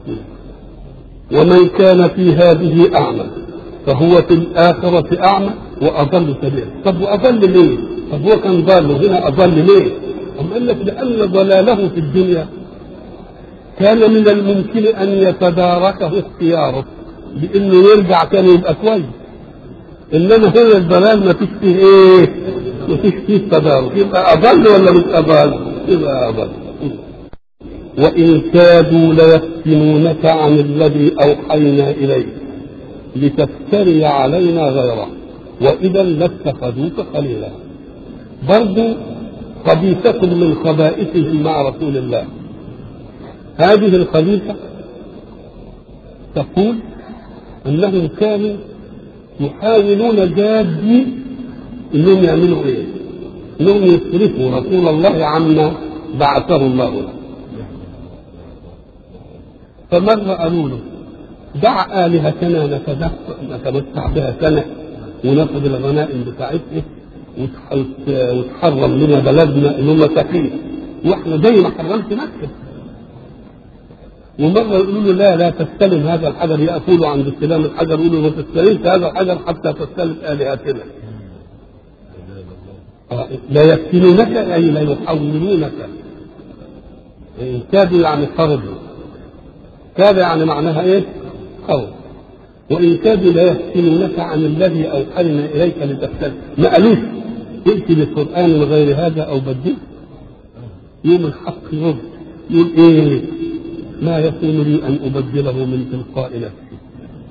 ومن كان في هذه اعمى فهو في الاخرة اعمى واضل سبيلا طب واضل ليه؟ طب هو كان ضال وهنا اضل ليه؟ أم قال لك لان ضلاله في الدنيا كان من الممكن ان يتداركه اختياره بانه يرجع تاني يبقى كويس انما هنا الضلال ما فيش فيه ايه؟ ما فيش فيه تدارك يبقى اضل ولا مش اضل؟ يبقى اضل وإن كادوا ليفتنونك عن الذي أوحينا إليك لتفتري علينا غيره وإذا لاتخذوك خليلا برضو خبيثة من خبائثهم مع رسول الله هذه الخبيثة تقول أنهم كانوا يحاولون جادي أنهم يعملوا إيه؟ أنهم يصرفوا رسول الله عما بعثه الله له فمرة قالوا له دع آلهتنا نتمتع بها سنة وناخد الغنائم بتاعتنا وتحرم لنا بلدنا اللي هم مساكين واحنا زي ما حرمت مكة ومرة يقولوا له لا لا تستلم هذا الحجر يقولوا عند استلام الحجر يقولوا ما تستلمش هذا الحجر حتى تستلم آلهتنا لا يفتنونك أي لا يحولونك إن كادوا يعني خرجوا كاد يعني معناها ايه؟ خوف وان كادوا لا يفتنونك عن الذي اوحينا اليك لتفتن ما قالوش ائت بالقران وغير هذا او بدله يوم الحق يرد يقول ايه؟ ما يكون لي ان ابدله من تلقاء نفسي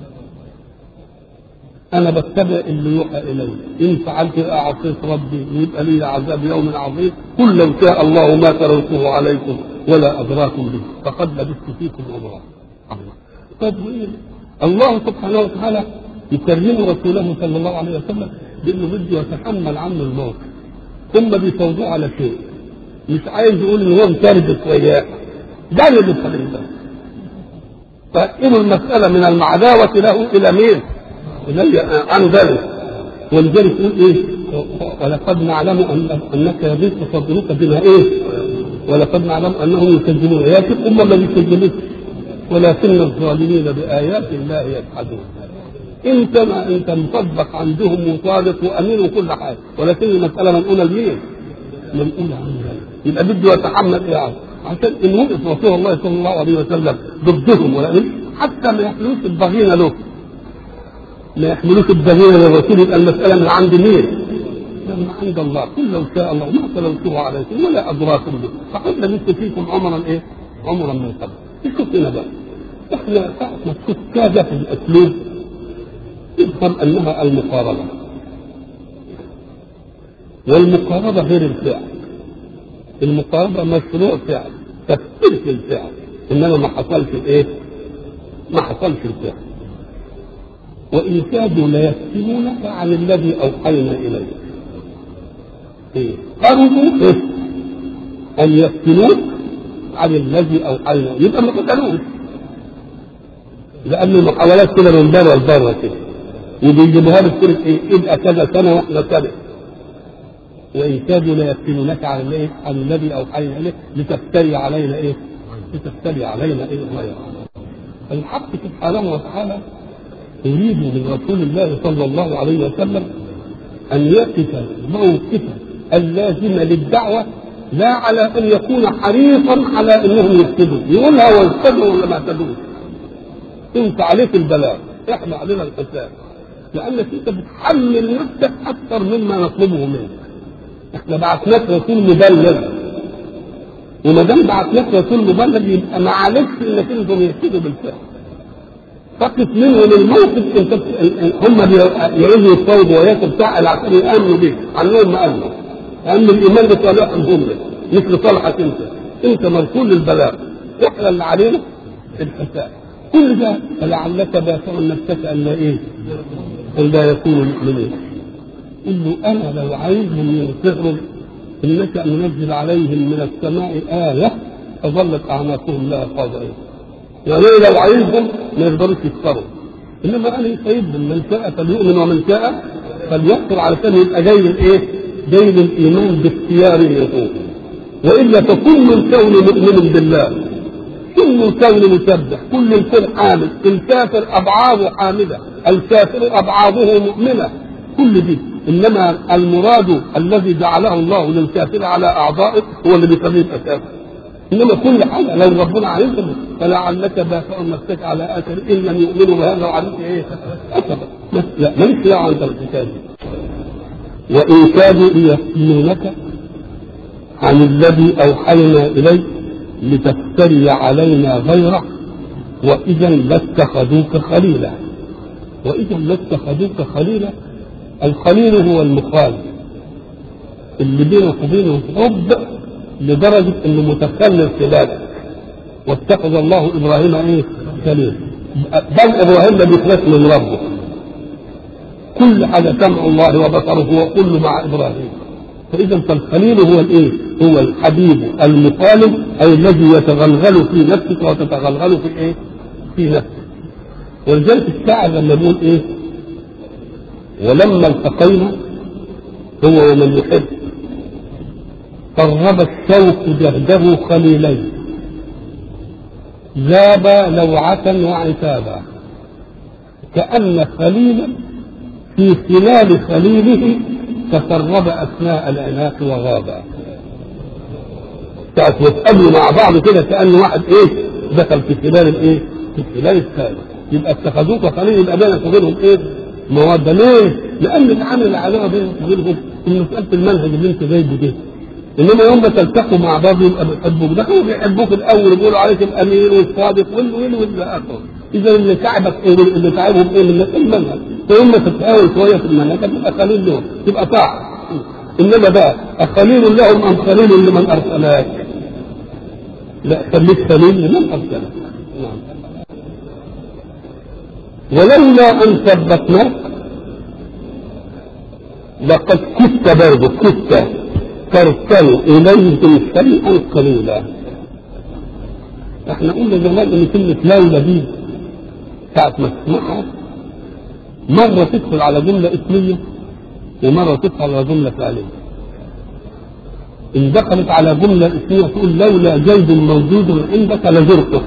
انا بتبع اللي يوحى الي ان فعلت اعصيت ربي يبقى لي عذاب يوم عظيم قل لو شاء الله ما تركته عليكم ولا ادراكم به فقد لبثت فيكم عمرا طيب وإيه؟ الله سبحانه وتعالى يكرم رسوله صلى الله عليه وسلم بانه بده يتحمل عنه الموقف ثم بيفوضوه على شيء مش عايز يقول ان هو متربس وياه ده اللي بيخليه ده فإنه المسألة من المعداوة له إلى مين؟ إلي عن ذلك ولذلك يقول إيه؟ ولقد نعلم أن أنك يضيق صدرك بما إيه؟ ولقد نعلم أنهم يكذبون يا شيخ هم ما بيكذبوش ولكن الظالمين بآيات الله يجحدون انت ما انت مصدق عندهم وصادق وامين وكل حاجه ولكن المساله منقوله لمين؟ منقوله عن ذلك يبقى بده يتحمل ايه يعني؟ عشان ان وقف رسول الله صلى الله عليه وسلم ضدهم ولا حتى ما يحملوش الضغينه له ما يحملوش الضغينه للرسول يبقى المساله من عند مين؟ من عند الله قل لو شاء الله ما تلوته عليكم ولا ادراكم به فقد لبثت فيكم عمرا ايه؟ عمرا من قبل شوف هنا بقى احنا ساعة ما تشوف كاد في الاسلوب افهم انها المقاربة والمقاربة غير الفعل المقاربة مشروع فعل تفسير في الفعل انما ما حصلش الايه؟ ما حصلش الفعل وان كادوا ليفتنونك عن الذي اوحينا اليك ايه؟ قربوا إيه؟ ان يفتنوك عن الذي اوحينا يبقى ما قتلوش لان المحاولات كده من بره لبره كده وبيجيبوها له سوره ايه يبقى كذا سنه واحنا كذا وان كادوا ليفتنونك عن الايه عن الذي اوحينا اليه لتفتري علينا ايه لتفتري علينا ايه غيره الحق سبحانه وتعالى يريد من رسول الله صلى الله عليه وسلم ان يقف موقفا اللازم للدعوه لا على ان يكون حريصا على انهم يهتدوا يقولها ويهتدوا ولا ما يهتدوش انت عليك البلاغ احنا علينا الحساب لانك انت بتحمل نفسك اكثر مما نطلبه منك احنا بعثناك رسول مبلغ وما دام بعثناك رسول مبلغ يبقى ما عليكش انك انتم يهتدوا بالفعل فقط منهم الموقف انت هم يعوزوا يتفاوضوا وياك بتاع عشان يامنوا بيك عنهم ما امنوا لان الايمان بصالحهم هم مثل صالحك انت انت مرسول للبلاغ احنا اللي علينا الحساب كل ده فلعلك باخع نفسك ان لا ايه؟ ان لا يكونوا مؤمنين قل له انا لو عايزهم ينصروا انك ان ننزل عليهم من السماء ايه فظلت اعناقهم لها خاضعين يعني لو عايزهم ما يقدروش يكفروا انما انا سيدهم من شاء فليؤمن ومن شاء فليكفر علشان يبقى جاي الايه؟ جاي الايمان باختياره هو والا فكل كون مؤمن بالله كل الكون مسبح كل الكون حامد الكافر ابعاضه حامده الكافر ابعاضه مؤمنه كل دي انما المراد الذي جعله الله للكافر على اعضائه هو اللي بيخليه يبقى كافر انما كل حاجه لو ربنا عايزها فلعلك باخع نفسك على اثر ان لم يؤمنوا بهذا وعليك ايه؟ اثر لا ماليش دعوه انت بالحكايه دي وان كادوا ليفتنونك عن الذي اوحينا اليك لتفتري علينا غيره واذا لاتخذوك خليلا واذا لاتخذوك خليلا الخليل هو المخالف اللي بينك وبينه حب لدرجه انه متخلل خلالك واتخذ الله ابراهيم ايه؟ خليل بل ابراهيم ده بيخلص من ربه كل حاجه سمع الله وبصره وكل مع ابراهيم فاذا فالخليل هو الايه؟ هو الحبيب المخالف اي الذي يتغلغل في نفسك وتتغلغل في ايه؟ في نفسك ولذلك الشاعر لما يقول ايه؟ ولما التقينا هو ومن يحب قرب الشوق جهده خليلين ذاب لوعة وعتابا كأن خليلا في خلال خليله تسرب أثناء العناق وغابا ساعة يتقابلوا مع بعض كده كأن واحد إيه دخل في خلال الإيه؟ في خلال الثاني يبقى اتخذوك خليل يبقى بينك وبينهم إيه؟ مودة ليه؟ لأن العامل العلاقة بينك وبينهم في مسألة المنهج اللي أنت جايبه ده انما يوم ما تلتقوا مع بعض يبقى بيحبوك ده هو بيحبوك الاول يقولوا عليك الامين والصادق وال وال والى اخره اذا اللي تعبك ايه اللي تعبهم ايه من المنهج فيوم ما تتهاون شويه في المنهج تبقى خليل لهم تبقى طاعه انما بقى اخليل لهم ام خليل لمن ارسلك لا خليك خليل لمن ارسلك نعم ولولا ان ثبتناك لقد كدت برضه كدت تركن إليهم شيئا قليلا احنا قلنا زمان ان كلمة لولا دي ساعة ما تسمعها مرة تدخل على جملة اسمية ومرة تدخل على جملة فعلية إن دخلت على جملة اسمية تقول لولا زيد موجود عندك لزرتك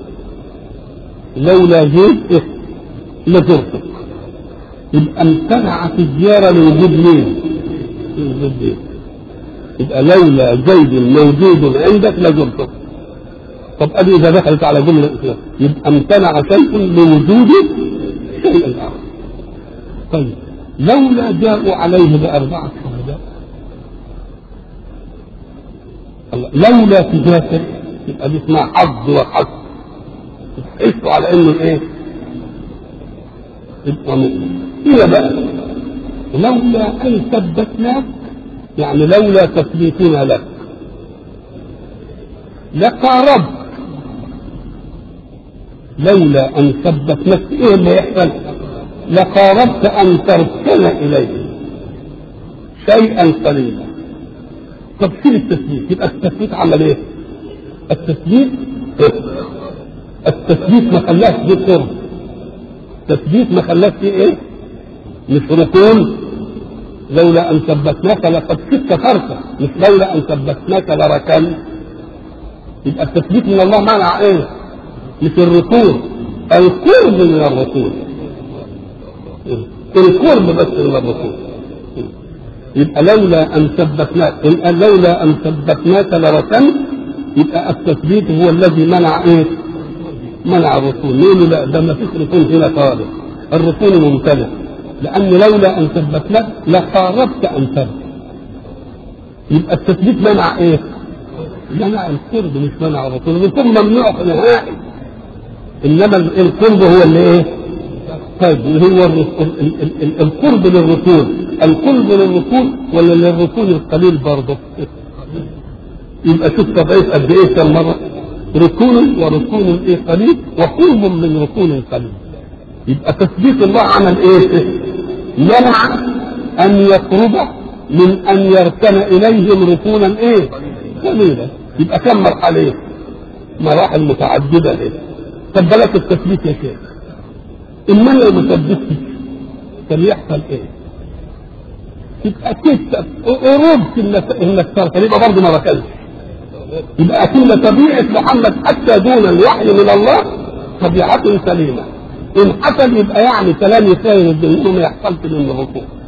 لولا زيد إيه؟ لزرتك يبقى امتنعت الزيارة لوجود مين؟ لوجود زيد يبقى لولا زيد موجود عندك لزرته طب ادي اذا دخلت على جمله اسلام يبقى امتنع شيء لوجود شيء اخر طيب لولا جاءوا عليه باربعه شهداء لولا تجاسر يبقى دي اسمها حظ وحظ تحسوا على انه ايه؟ يبقى مؤمن الى بقى لولا ان ثبتناك يعني لولا تثبيتنا لك لقاربت لولا ان ثبتناك ايه اللي يحصل لقاربت ان تركن اليه شيئا قليلا طب شيل التثبيت يبقى التثبيت عمل ايه التثبيت التثبيت ما خلاش فيه قرب التثبيت ما خلاش فيه ايه مش ركون لولا ان ثبتناك لقد كدت فرقه مش لولا ان ثبتناك لركن يبقى التثبيت من الله معنى ايه؟ مش الركون القرب من الرسول القرب بس من الرسول يبقى لولا ان ثبتناك لولا ان ثبتناك لركن يبقى التثبيت هو الذي منع ايه؟ منع الرسول ليه لا ده ما فيش ركون هنا خالص الركون ممتنع لأن لولا أن ثبتناك لقاربت أن تثبت يبقى التثبيت منع إيه؟ منع القرب مش منع الرسول الرسول ممنوع نهائي إنما القرب هو اللي إيه؟ طيب هو القرب للرسول القرب للرسول ولا للرسول القليل برضه؟ يبقى شوف تضعيف قد إيه كم مرة؟ ركون وركون إيه قليل وقرب من ركون قليل يبقى تثبيت الله عمل ايه؟ منع ان يقرب من ان يركن اليهم ركونا ايه؟ قليلا يبقى كم مرحله ايه؟ مراحل متعدده ايه؟ طب بلاش التثبيت يا شيخ اما لو ما ثبتش كان يحصل ايه؟ يبقى اكيد قربت انك انك تركن يبقى برضه ما ركنش يبقى اكيد طبيعه محمد حتى دون الوحي من الله طبيعته سليمه ان حصل يبقى يعني كلام يساير انه ما يحصلش منه ركوع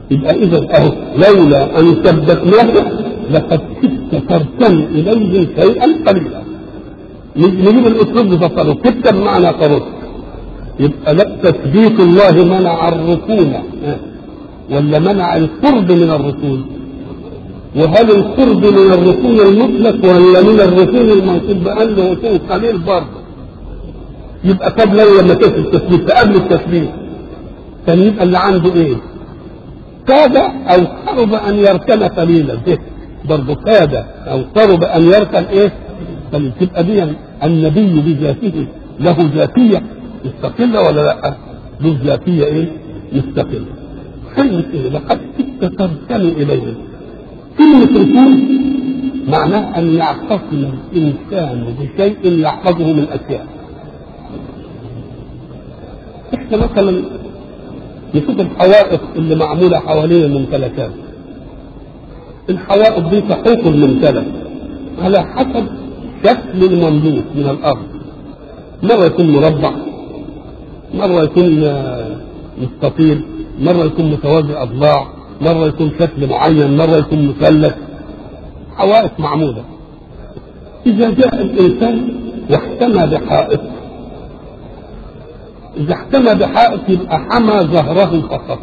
يبقى اذا اهو لولا ان ثبتناك لقد كدت تركن اليه شيئا قليلا نجيب الاسلوب بفصله كدت بمعنى قرص يبقى لا تثبيت الله منع الركون ولا منع القرب من الركون وهل القرب من الركون المطلق ولا من الركون المنصوب بأنه ركون قليل برضه يبقى قبل لما تكتب التثبيت قبل التثبيت كان يبقى اللي عنده ايه؟ كاد او قرب ان يركن قليلا ده برضه كاد او قرب ان يركن ايه؟ قليل تبقى دي النبي بذاته له ذاتيه مستقله ولا لا؟ له ذاتيه ايه؟ مستقله كلمة ايه؟ لقد كنت تركن اليه كلمة ركون معناه ان يعتصم الانسان بشيء يحفظه من اشياء احنا مثلا نشوف الحوائط اللي معمولة حوالين الممتلكات الحوائط دي تحوط الممتلك على حسب شكل المملوك من الأرض مرة يكون مربع مرة يكون مستطيل مرة يكون متوازي أضلاع مرة يكون شكل معين مرة يكون مثلث حوائط معمولة إذا جاء الإنسان واحتمى بحائط إذا احتمى بحائط يبقى حمى ظهره فقط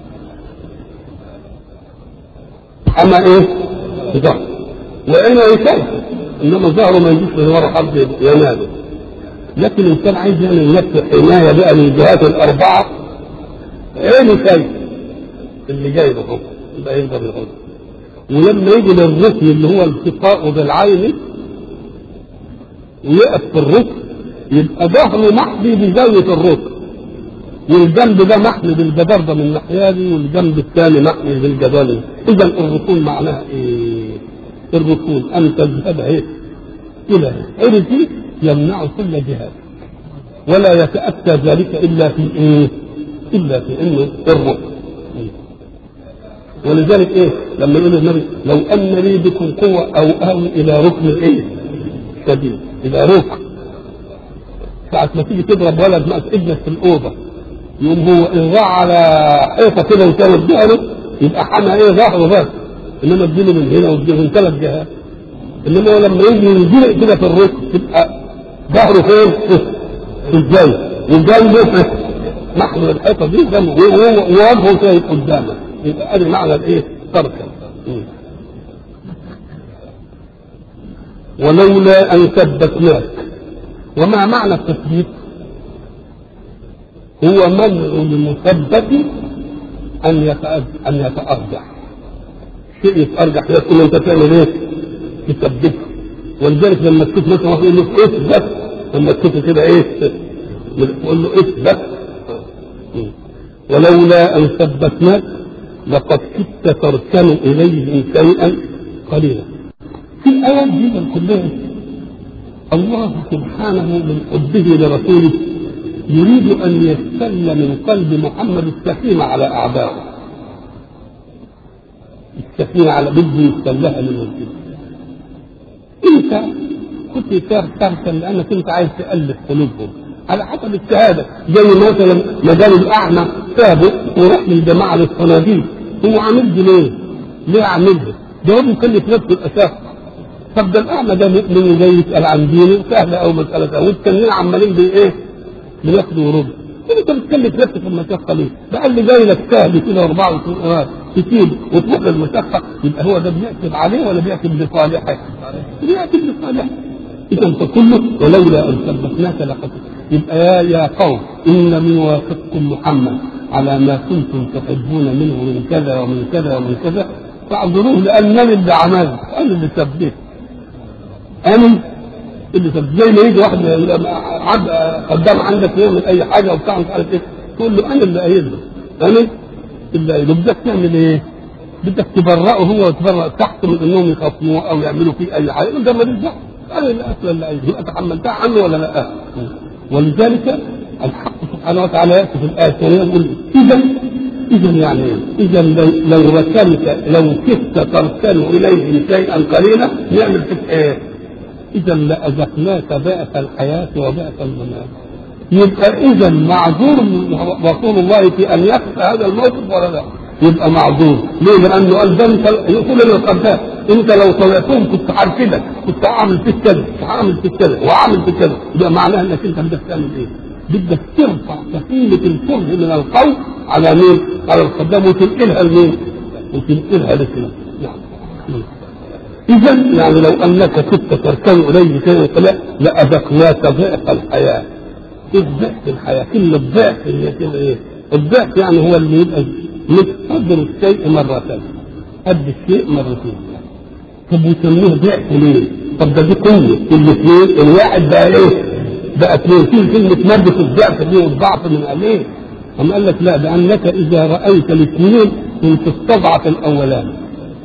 حمى إيه؟ ظهره وعينه يشوف إنما ظهره ما يجيش من ورا حد يناله لكن الإنسان عايز يعمل نفسه حماية بقى من الجهات الأربعة عينه شايف اللي جاي له يبقى يقدر يغض ولما يجي للركن اللي هو التقاء بالعين ويقف في الركن يبقى ظهره محمي بزاوية الركن والجنب ده محمي بالجدار ده من الناحية دي والجنب الثاني محمي بالجدار دي إذا الركون معناها إيه؟ الركون أن تذهب إيه؟ إلى عرضي يمنع كل جهاد ولا يتأتى ذلك إلا في إيه؟ إلا في إنه الركن ولذلك ايه لما يقول النبي لو ان لي بكم قوه او اوي الى ركن الايه شديد الى ركن ساعة ما تيجي تضرب ولد مقاس ابنك في الأوضة يقوم هو إن راح على حيطة كده وكانت ظهره يبقى حمى إيه ظهره بس إنما تجيله من هنا وتجيله من ثلاث جهات إنما هو لما يجي ينزلق كده في الركن تبقى ظهره فين؟ في الجنب وجنبه محمل الحيطة دي جنبه ووجهه شايف قدامك يبقى ادي معنى الايه؟ تركا ولولا ان ثبتناك وما معنى التثبيت؟ هو منع للمثبت ان يتأرجح ان يتأرجح شيء يتأرجح يقول انت تعمل ايه؟ تثبته ولذلك لما تشوف مثلا واحد يقول لك اثبت لما تشوف كده ايه؟ تقول له اثبت ولولا ان ثبتناك لقد كدت تركن إليهم شيئا قليلا في الآيات دي كلها الله سبحانه من حبه لرسوله يريد أن يستل من قلب محمد السكينة على أعدائه السكينة على بده يستلها من الجنة أنت كنت تركن لأنك أنت عايز تألف قلوبهم على حسب الشهادة زي مثلا مجال الأعمى سابق وراح للجماعة للصناديق هو عامل دي ليه؟ ليه عاملها؟ ده هو مكلف نفسه الأساس طب ده الأعمى ده مؤمن جاي يسأل عن دينه سهلة أو مسألة والتانيين عمالين بإيه؟ بياخدوا وربع انت بتكلف نفسك المشقة ليه؟ بقى اللي جاي لك سهل كده أربعة كتير وتروح للمشقة يبقى هو ده بيكتب عليه ولا بيكتب لصالحه؟ بيكتب لصالحه إذا فكله ولولا أن ثبتناك لقد يبقى يا يا قوم إن من واثقكم محمد على ما كنتم تحبون منه من كذا ومن كذا ومن كذا فاعذروه لأنني اللي عملت أنا اللي ثبت أنا اللي ثبت زي ما يجي واحد عبد قدام عندك يعمل أي حاجة وبتاع مش عارف إيه تقول له أنا اللي قايل له أنا اللي قايل له بدك تعمل إيه؟ بدك تبرئه هو وتبرأ تحت من انهم يخصموه او يعملوا فيه اي حاجه ده ماليش دعوه انا اللي اصلا اللي قايل يبقى تحملتها عنه ولا لا؟ ولذلك الحق سبحانه وتعالى ياتي في الايه الثانيه يقول اذا اذا يعني اذا لو لو ركنت لو كدت تركن اليهم شيئا قليلا نعمل فيك ايه؟ اذا لاذقناك بأس الحياه وبأس الممات يبقى اذا معذور رسول الله في ان يخفى هذا الموقف ولا لا؟ يبقى معذور ليه؟ لانه قال ده انت يقول للقدام انت لو طلعتهم كنت كده كنت هعمل فيك كذا كنت هعمل فيك كذا وعامل فيك كذا يبقى معناها انك انت بدك تعمل ايه؟ بدك ترفع سفينه الكره من القوم على مين؟ على القدام وتنقلها لمين؟ وتنقلها لسنا نعم اذا يعني لو انك كنت تركن اليه كده فلا لاذقناك ضعف الحياه ايه ضعف الحياه كلمه ضعف هي كده ايه؟ الضعف يعني هو اللي يبقى مقدر الشيء مرتين قد الشيء مرتين طب وسموه ضعف ليه؟ طب ده دي قوه الاثنين الواحد بقى ايه؟ بقى اثنين في كلمه ماده الضعف دي والضعف من الايه؟ أم قال لك لا لأنك إذا رأيت الاثنين كنت تستضعف الأولاني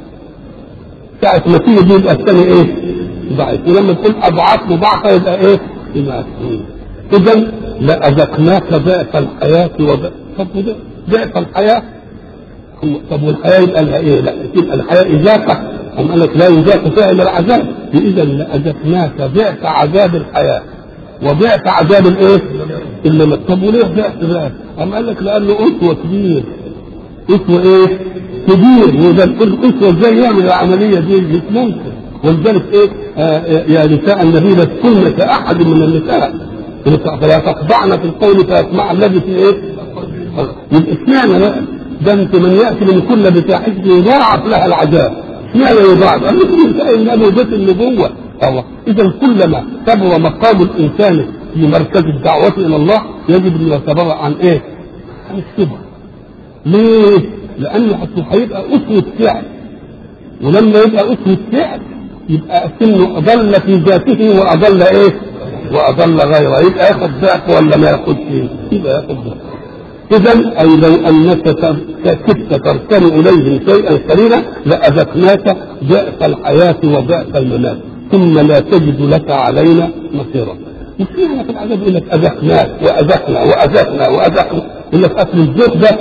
ساعة ما تيجي دي يبقى الثاني إيه؟ ضعيف ولما تقول أضعاف مضاعفة يبقى إيه؟ يبقى إذا لأذقناك ضعف الحياة وضعف طب ضعف الحياة طب والحياة يبقى لها إيه؟ لا يبقى الحياة إذاقة أم قال لك لا يذاق فيها إلا العذاب إذا لأذقناك ضعف عذاب الحياة وضعف عذاب الايه؟ اللي طب وليه ضعف بقى؟ قام قال لك لانه اسوه كبير اسوه ايه؟ كبير وده الاسوه ازاي يعمل العمليه دي مش ممكن ولذلك ايه؟ آه يا نساء النبي لستن كاحد من النساء فلا تخضعن في القول فيسمع الذي في ايه؟ يبقى اشمعنى بقى؟ ده انت من ياتي من كل بفاحشه يضاعف لها العذاب اشمعنى يضاعف؟ قال لكم نساء النبي بيت النبوه الله اذا كلما كبر مقام الانسان في مركز الدعوه الى الله يجب ان يتبرأ عن ايه؟ عن الكبر. ليه؟ لانه هيبقى اسوه فعل ولما يبقى اسوه فعل يبقى سنه اضل في ذاته واضل ايه؟ واضل غيره يبقى ياخد ضعف ولا ما ياخدش؟ يبقى ياخد ضعف. اذا اي لو انك كدت تركن اليهم شيئا قليلا لاذقناك ضعف الحياه وضعف الممات ثم لا تجد لك علينا نصيرا مش معنى في العذاب يقول لك اذقناك واذقنا واذقنا واذقنا يقول لك اصل الذوق ده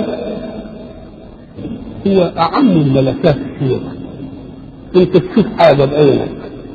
هو اعم الملكات فيها انت تشوف حاجه بعينك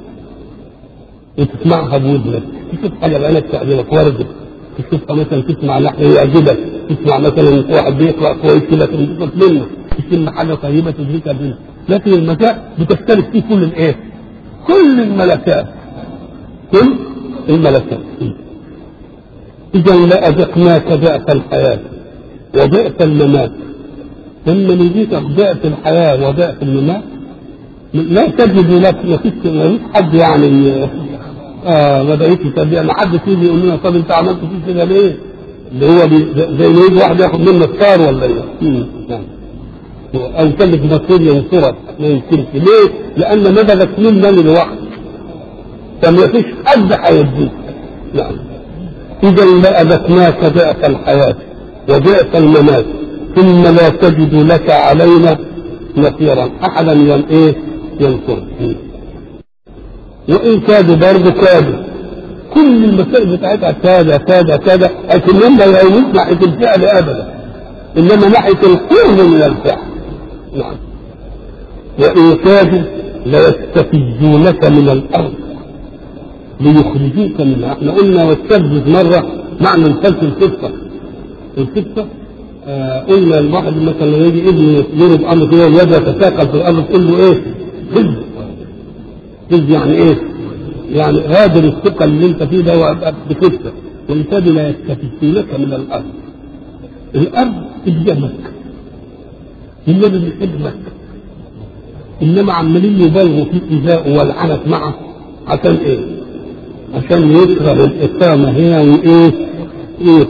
وتسمعها بودنك تشوف حاجه بعينك تعجبك ورده تشوفها مثلا تسمع لحن يعجبك تسمع مثلا واحد بيقرا كويس كده تنبسط منه تسمع حاجه طيبه تدركها منه لكن المساء بتختلف فيه كل الايه؟ كل الملكات كل الملكات إذا لأذقناك ضعف الحياة وضعف الممات لما نجيك ضعف الحياة وضعف الممات لا تجد لك ما فيش حد يعني اه ما بقيتش تبيع ما حد فيهم يقول لنا طب انت عملت فيه كده ليه؟ اللي هو زي ما يجي واحد ياخد منك ستار ولا ايه؟ نعم او يكلف مسؤول ينصرك ما يمكنش ليه؟ لان مددك من من لوحدك فما فيش حد هيديك نعم اذا لاذقناك ضعف الحياه وضعف الممات ثم لا تجد لك علينا نصيرا احدا ين ايه ينصرك وان كادوا برضه كادوا كل المسائل بتاعتها كذا كذا كذا لكنهم لا يعينوك ناحيه الفعل ابدا انما ناحيه القرب من الفعل نعم وإن كادوا ليستفزونك من الأرض ليخرجوك منها احنا قلنا واستفزز مرة معنى الفلس الخفة الخفة آه قلنا الواحد مثلا يجي ابنه يضرب امر كده والواد يتساقل في الارض تقول له ايه؟ فز فز يعني ايه؟ يعني غادر الثقة اللي انت فيه ده وابقى بخفة وإن كادوا لا يستفزونك من الأرض الأرض تجمك النبي بيحب مكة انما عمالين يبالغوا في ايذائه والعنت معه عشان ايه؟ عشان يكره الاقامه هنا وايه؟ ايه؟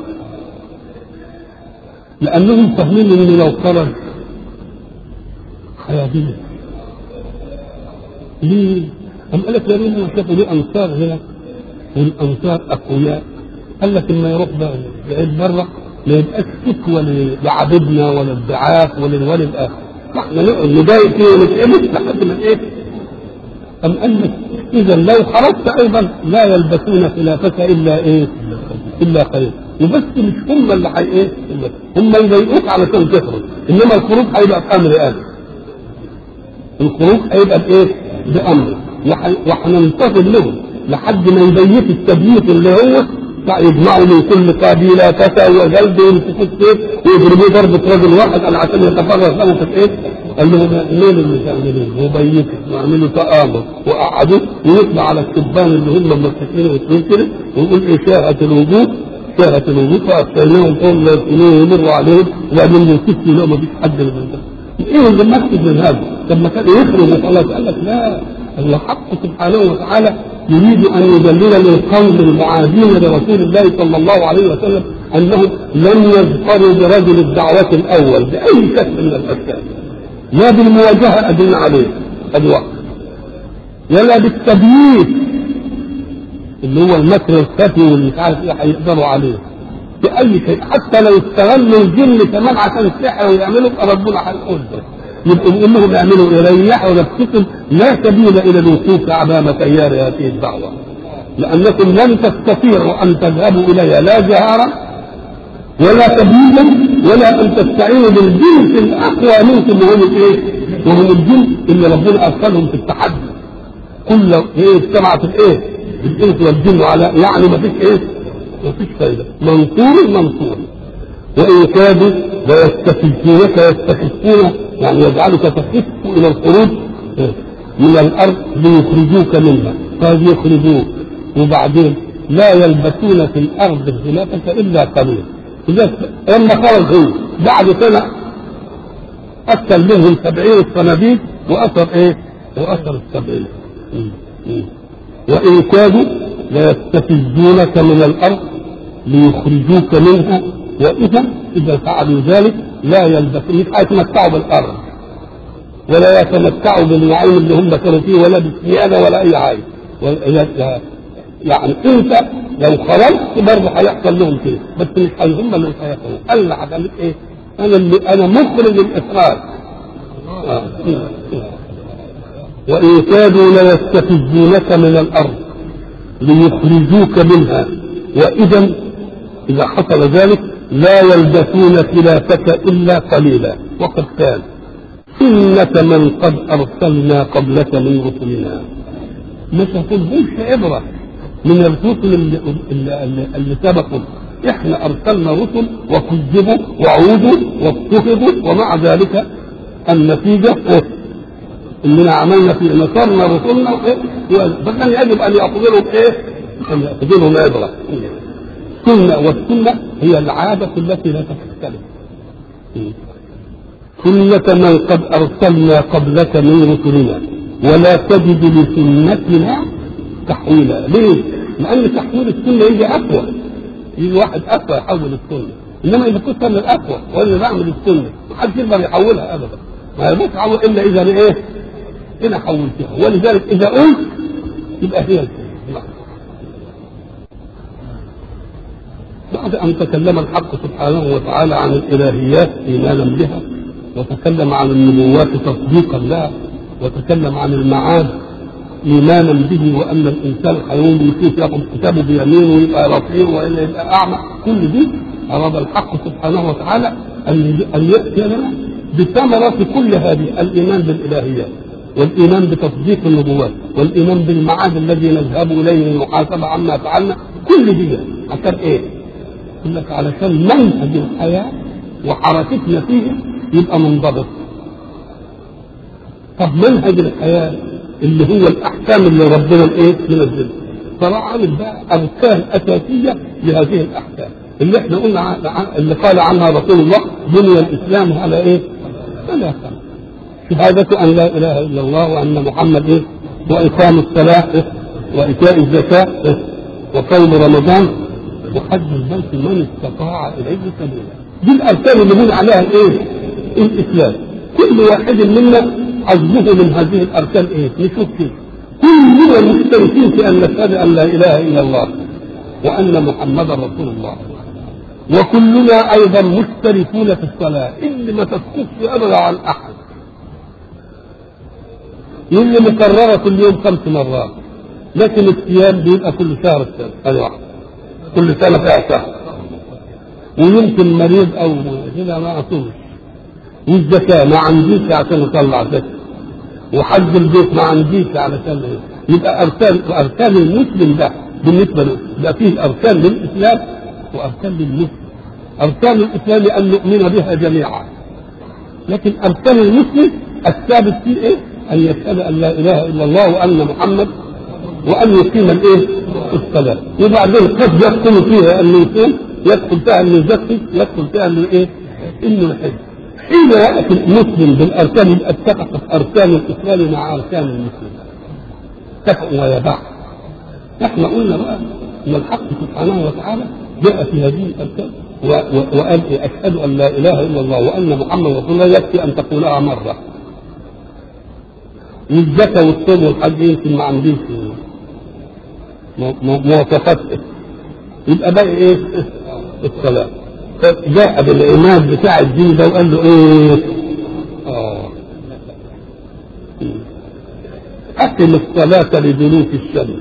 لانهم فاهمين انه لو خرج هيعجبه ليه؟ أم قال لك لأنهم شافوا ليه أنصار هنا والأنصار أقوياء قال لك لما يروح بعيد بره ما يبقاش فتوى لعبدنا ولا الضعاف ولا الولي الاخر احنا نقعد نضايق فيه ونتقمص لحد ما ايه أم أنك إذا لو خرجت أيضا لا يلبسون خلافك إلا إيه؟ إلا قليل وبس مش هم اللي حي إيه؟ هم يضايقوك علشان تخرج إنما الخروج هيبقى بأمر آدم الخروج هيبقى بإيه؟ بأمر وهننتظر لهم لحد ما يبيت التبييت اللي هو يجمعوا من كل قبيله فتى وجلد ويمسكوا السيف ويضربوه ضربه رجل واحد على عشان يتفرغ له في ايه؟ قال لهم مين اللي تعملوه؟ وبيتوا وعملوا تآمر وقعدوا ويطلع على الشبان اللي هم مرتكبين ويسوين كده ويقول ايه شاهت الوجوه شاهت الوجوه فأرسلناهم قوم لا يسكنون يمروا عليهم وبعدين يكفوا لا ما فيش حد من ده ايه اللي مكتب من هذا؟ لما كان يخرج وخلاص قال لك لا الحق سبحانه وتعالى يريد ان يدلل للقوم المعادين لرسول الله صلى الله عليه وسلم انهم لم يظفروا برجل الدعوه الاول باي شكل من الاشكال لا بالمواجهه ادل عليه الوقت ولا بالتبييت اللي هو المكر الخفي واللي مش عارف ايه هيقدروا عليه بأي شيء حتى لو استغلوا الجن كمان عشان السحر ويعملوا يبقى ربنا هيقول ده يبقوا بيقول لهم اعملوا يريحوا نفسكم لا سبيل الى الوقوف امام تيار هذه الدعوه لانكم لن تستطيعوا ان تذهبوا اليها لا جهارا ولا تبييتا ولا ان تستعينوا بالجنس الاقوى منكم وهم الايه؟ وهم الجن اللي ربنا ارسلهم في التحدي كل ايه اجتمعت الايه؟ الانس والجن على يعني ما فيش ايه؟ ما فيش فايده منصور منصور وان كادوا ليستفزونك يستخفون يعني يجعلك تخف الى الخروج من الارض ليخرجوك منها فيخرجوك وبعدين لا يلبثون في الارض الخلافه الا قليلا لما خرج هو بعد سنه اكل منهم سبعين الصناديق واثر ايه؟ واثر السبعين وان كادوا ليستفزونك من الارض ليخرجوك منها واذا اذا فعلوا ذلك لا يلبثون مش هيتمتعوا بالارض ولا يتمتعوا بالنعيم اللي هم كانوا فيه ولا بالسياده ولا اي حاجه يعني انت لو خرجت برضه هيحصل لهم كده بس مش هم اللي مش هيحصلوا قال لي هتعمل ايه؟ انا اللي انا مخرج الاخراج آه. وان كادوا ليستفزونك من الارض ليخرجوك منها واذا اذا حصل ذلك لا يلبثون خلافك الا قليلا وقد كان سنة من قد ارسلنا قبلك من رسلنا ما تاخذهمش عبره من الرسل اللي, اللي, اللي, اللي سبقوا احنا ارسلنا رسل وكذبوا وعودوا واضطهدوا ومع ذلك النتيجه إيه؟ اننا عملنا في نصرنا رسلنا فكان يجب ان ياخذوا ايه؟ ان ياخذوا لهم عبره السنة والسنة هي العادة التي لا تختلف سنة من قد أرسلنا قبلك من رسلنا ولا تجد لسنتنا تحويلا ليه؟ لأن تحويل السنة يجي أقوى يجي واحد أقوى يحول السنة إنما إذا كنت أنا الأقوى وأنا بعمل السنة محدش يقدر يحولها أبدا ما يقدرش يحول إلا إذا أنا إيه؟ أنا حولتها ولذلك إذا قلت يبقى هي السنة بعد أن تكلم الحق سبحانه وتعالى عن الإلهيات إيمانا بها وتكلم عن النبوات تصديقا لها وتكلم عن المعاد إيمانا به وأن الإنسان هيقوم يشوف ياخذ كتابه بيمينه ويبقى بصير وإلا يبقى أعمى كل دي أراد الحق سبحانه وتعالى أن أن يأتي لنا بثمرة كل هذه الإيمان بالإلهيات والإيمان بتصديق النبوات والإيمان بالمعاد الذي نذهب إليه للمحاسبة عما فعلنا كل دي عشان إيه؟ يقول لك علشان منهج الحياة وحركتنا فيه يبقى منضبط طب منهج الحياة اللي هو الأحكام اللي ربنا الإيه منزلها فراح عامل بقى أركان أساسية لهذه الأحكام اللي احنا قلنا عن اللي قال عنها رسول الله بني الإسلام على إيه؟ ثلاثة شهادة أن لا إله إلا الله وأن محمد إيه؟ وإقام الصلاة إيه؟ وإيتاء الزكاة إيه؟ وصوم رمضان وحج البيت من استطاع اليه سبيلا دي الاركان اللي بني عليها الايه؟ الاسلام كل واحد منا حظه من هذه الاركان ايه؟ نشوف كده كلنا مختلفين في ان نشهد ان لا اله الا الله وان محمدا رسول الله وكلنا ايضا مختلفون في الصلاه اللي ما تسقطش ابدا عن احد اللي مكرره كل يوم خمس مرات لكن الصيام بيبقى كل شهر السنه هذه واحده كل سنه فيها شهر ويمكن مريض او كده ما اصومش والزكاه ما عنديش عشان اطلع زكاه وحج البيت ما عنديش علشان يبقى اركان اركان المسلم ده بالنسبة له ده فيه أركان للإسلام وأركان للمسلم أركان الإسلام أن نؤمن بها جميعا لكن أركان المسلم الثابت فيه إيه؟ أن يشهد أن لا إله إلا الله وأن محمد وأن يقيم الإيه؟ الصلاة وبعدين قد يدخل فيها أن يقيم يدخل فيها أن يزكي يدخل فيها أن إيه؟ إنه يحج حين يأتي المسلم بالأركان يبقى اتفقت أركان الإسلام مع أركان المسلم اتفقوا ويا بعض احنا قلنا بقى ان الحق سبحانه وتعالى جاء في هذه الاركان و- و- وقال إيه؟ اشهد ان لا اله الا الله وان محمد رسول الله يكفي ان تقولها مره والزكاه والصوم والحج يمكن ما عنديش مو- مو- مواصفات يبقى بقى ايه الصلاه فجاء بالعماد بتاع الدين ده وقال له ايه اه أقم الصلاة لدلوك الشمس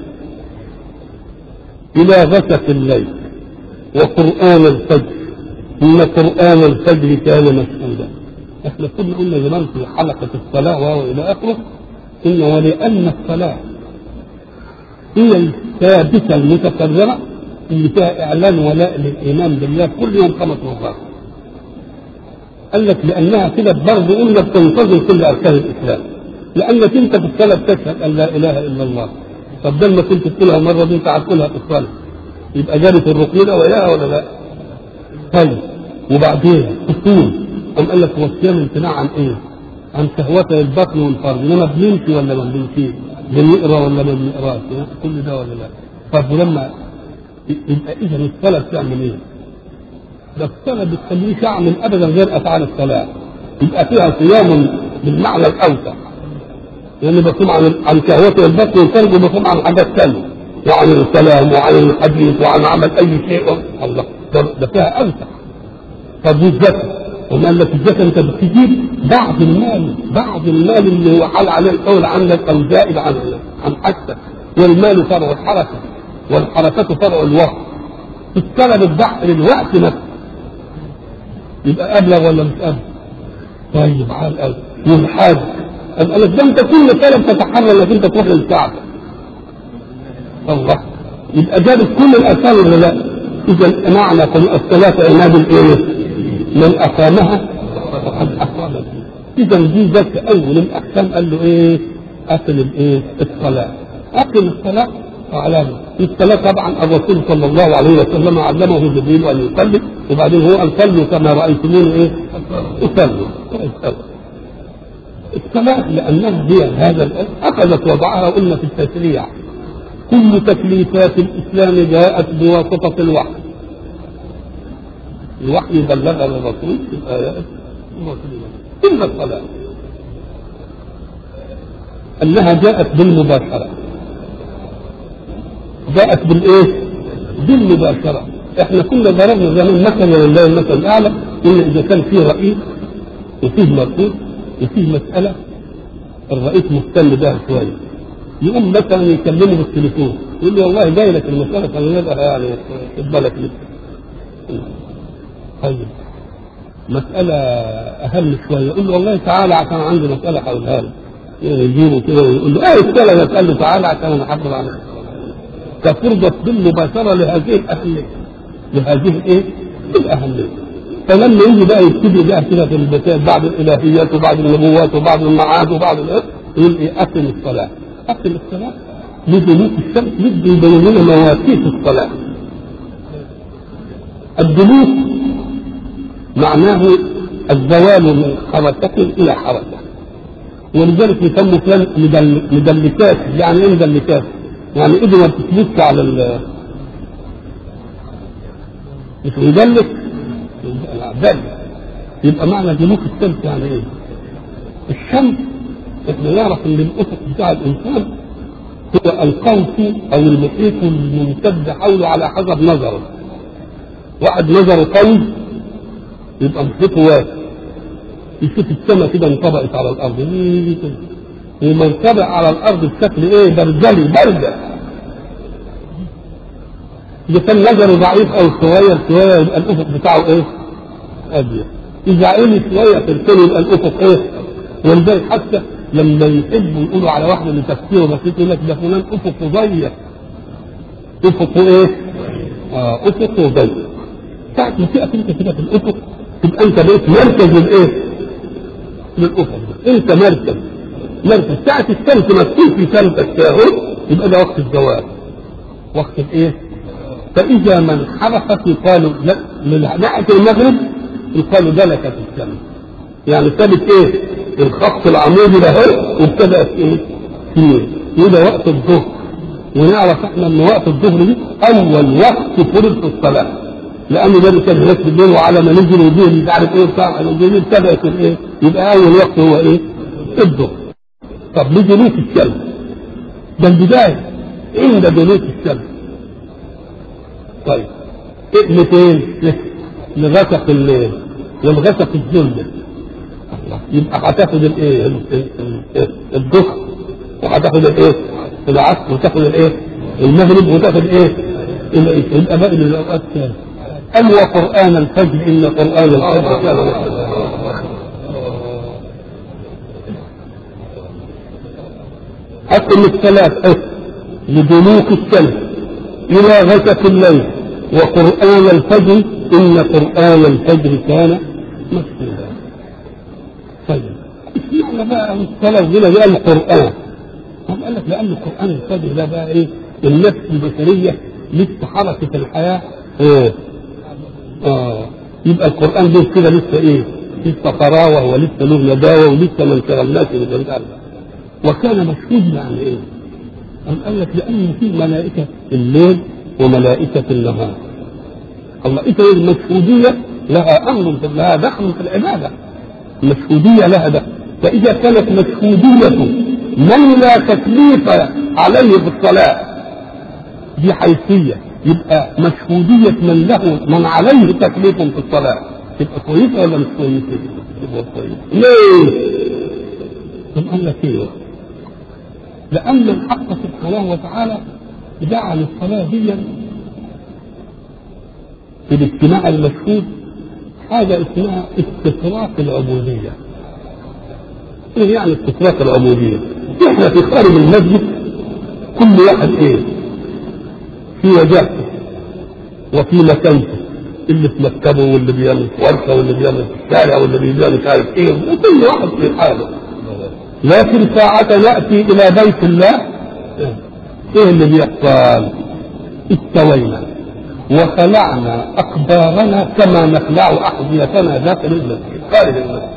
إلى غسق الليل وقرآن الفجر إن قرآن الفجر كان مشهودا احنا كنا قلنا زمان في حلقة الصلاة وهو إلى آخره إن ولأن الصلاة هي الثابتة المتكررة اللي فيها إعلان ولاء للإيمان بالله كل يوم خمس مرات قال لك لأنها كده برضه قلنا بتنتظم كل أركان الإسلام لأنك أنت في الصلاة بتشهد أن لا إله إلا الله طب ده لما كنت تقولها مرة دي أنت هتقولها في الصلاة يبقى جابت الركنين وياها ولا لا؟ طيب وبعدين الصوم قام قال لك هو الصيام امتناع عن ايه؟ عن شهوات البطن والفرج انما بنمشي ولا ما بنمشيش؟ بنقرا ولا ما بنقراش؟ كل ده ولا لا؟ طب ولما يبقى اذا الصلاه بتعمل ايه؟ ده الصلاه بتخلينيش اعمل ابدا غير افعال الصلاه يبقى فيها صيام بالمعنى الاوسع لان يعني بصوم عن عن شهوات البطن والفرج وبصوم عن حاجات ثانيه وعن الكلام وعن الحديث وعن عمل اي شيء الله ده, ده فيها اوسع طب والزكاه وما قال لك الزكاه انت بتجيب بعض المال بعض المال اللي هو حال عليه القول عندك او زائد عن عن حاجتك والمال فرع الحركه والحركه فرع الوقت الصلاه بتدعي للوقت نفسه يبقى ابلغ ولا مش ابلغ؟ طيب عال قوي والحاج قال لك ده انت كل سنه بتتحرى انك انت تروح للكعبه الله يبقى جابت كل الاركان ولا لا؟ اذا معنى قل الصلاه عماد الايه؟ من اقامها فقد اقام الدين اذا دي ذات اول الاحكام قال له ايه؟ اقم الايه؟ الصلاه اقم الصلاه علامه الصلاه طبعا الرسول صلى الله عليه وسلم علمه جبريل ان يصلي وبعدين هو قال صلوا كما رايتموني ايه؟ اصلوا الصلاه لانها هي هذا الآن اخذت وضعها قلنا في التشريع كل تكليفات الاسلام جاءت بواسطه الوحي الوحي بلغها للرسول في الايات الا الصلاه انها جاءت بالمباشره جاءت بالايه؟ بالمباشره احنا كنا ضربنا زمان مثلا ولله المثل الاعلى ان اذا كان في رئيس وفيه مرؤوس وفيه مساله الرئيس مهتم بها شويه يقوم مثلا يكلمه بالتليفون يقول له والله جاي لك المساله فنبقى يعني خد بالك لسه طيب مسألة أهم شوية يقول له والله تعالى عشان عندي مسألة حولها لك يجيبه كده ويقول له ايه السنة تسأل له تعالى عشان أنا حافظ عنها تفرضت بالمباشرة لهذه الأهمية لهذه الإيه؟ الأهمية فلما يجي بقى يبتدي بقى كده في البتاع بعض الإلهيات وبعض النبوات وبعض المعاد وبعض الإيه؟ يقول إيه أقم الصلاة أقم الصلاة لدلوك الشمس بده يبين لنا مواقيت الصلاة الدلوك معناه الزوال من حركة إلى حركة ولذلك يسموا فلان مدل... مدلكات يعني ايه مدلكات؟ يعني ايده ما بتثبتش على ال مش مدلك دلك يبقى معنى دلوك الشمس يعني ايه؟ الشمس احنا نعرف ان الافق بتاع الانسان هو القوس او المحيط الممتد حوله على حسب نظره واحد نظره قوي يبقى محيطه واسع يشوف السماء كده انطبقت على الارض وما انطبق على الارض بشكل ايه برجلي برجل اذا كان نظره ضعيف او صغير شويه يبقى الافق بتاعه ايه؟ اضيق اذا عيني شويه في الكل يبقى الافق ايه؟ ولذلك حتى لما يحبوا يقولوا على واحد اللي تفكيره بسيط يقول لك ده فلان افقه ضيق افق ايه؟ اه افق وضيق ساعة ما تقف انت كده في الافق تبقى انت بقيت مركز للايه؟ للافق انت مركز مركز ساعة الشمس ما تكون في شمسك اهو يبقى ده وقت الزواج وقت الايه؟ فإذا من انحرفت يقال لا من ناحية المغرب يقال دلكت الشمس يعني ثابت ايه؟ الخط العمودي ده اهو وابتدأت ايه؟ فيه وده وقت الظهر ونعرف احنا ان وقت الظهر دي اول وقت فرض في الصلاه لان ده كان هناك بالليل وعلى ما ننزل ودين مش عارف ايه بتاع الدين ابتدأت الايه؟ يبقى اول وقت هو ايه؟ الظهر طب لدلوك الشمس ده البدايه عند دلوك الشمس طيب متين لغسق الليل لغسق الظلمه يبقى هتاخد الايه الظهر وهتاخد الايه العصر وتاخد الايه المغرب وتاخد ايه الاباء الاوقات كام قال وقران الفجر ان قران الفجر كان أقم الثلاث لدلوك الشمس إلى غسق الليل وقرآن الفجر إن قرآن الفجر كان مسجودا طيب اشمعنى بقى الثلاث هنا بقى القرآن هم قال لك لأن القرآن الفجر ده بقى إيه النفس البشرية لسه حركة الحياة إيه آه يبقى القرآن ده كده لسه إيه لسه طراوة ولسه له نداوة ولسه ما انشغلناش بالبتاع وكان مشهود يعني إيه؟ أم قال لك لأن في ملائكة الليل وملائكة النهار الله إذا المشهودية لها أمر لها دخل في العبادة المشهودية لها دخل فإذا كانت مشهودية من لا تكليف عليه بالصلاة دي حيثية يبقى مشهودية من له من عليه تكليف في الصلاة تبقى كويسة ولا مش كويسة؟ تبقى كويسة ليه؟ ثم قال لك ايه؟ لأن الحق سبحانه وتعالى جعل الصلاة دي في الاجتماع المشهود حاجة اسمها استطراق العبودية. ايه يعني استطراق العبودية؟ احنا في خارج المسجد كل واحد ايه؟ في وجهته وفي مكانته اللي في مكتبه واللي بيعمل في ورقه واللي بيعمل في الشارع واللي بيعمل مش عارف ايه وكل واحد في حاله لكن ساعة نأتي إلى بيت الله إيه اللي بيحصل؟ استوينا وخلعنا أقدارنا كما نخلع أحذيتنا داخل المسجد خارج المسجد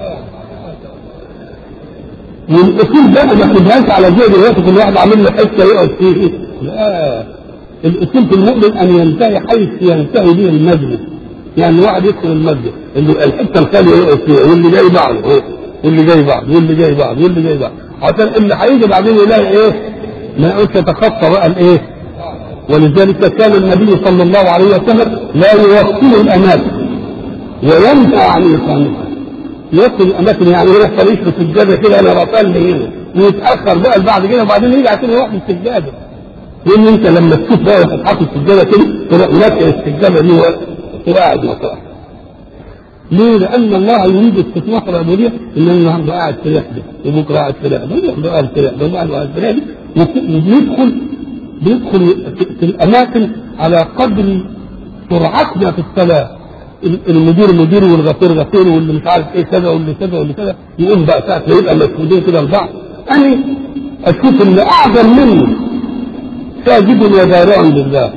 والأصول بقى ما تبهاش على زي دلوقتي كل واحد عامل له حتة يقعد فيه لا الأصول في المؤمن أن ينتهي حيث ينتهي به المجلس يعني واحد يدخل المسجد الحتة الخالية يقعد فيها واللي جاي بعده واللي جاي بعد واللي جاي بعد واللي جاي بعد عشان اللي هيجي بعدين يلاقي ايه ما يقولش يتخطى بقى الايه ولذلك كان النبي صلى الله عليه وسلم لا يوصل الاماكن وينهى عن اقامتها يوصل الاماكن يعني ما يحصلش في السجاده كده انا بطل هنا ويتاخر بقى بعد كده وبعدين يجي عشان يروح السجاده لان انت لما تشوف بقى تتحط السجاده كده تروح ناتئ السجاده دي وقاعد مطرح ليه؟ لأن الله يريد استثمار العبودية إن النهارده قاعد في رحلة وبكرة قاعد في رحلة وبكرة قاعد في رحلة وبعده قاعد في رحلة وبيدخل بيدخل في الأماكن على قدر سرعتنا في الصلاة المدير مدير والغفير غفير واللي مش عارف ايه كذا واللي كذا واللي كذا يقوم بقى ساعة ما يبقى مسؤولين كده لبعض أنا أشوف اللي أعظم مني ساجد وبارع لله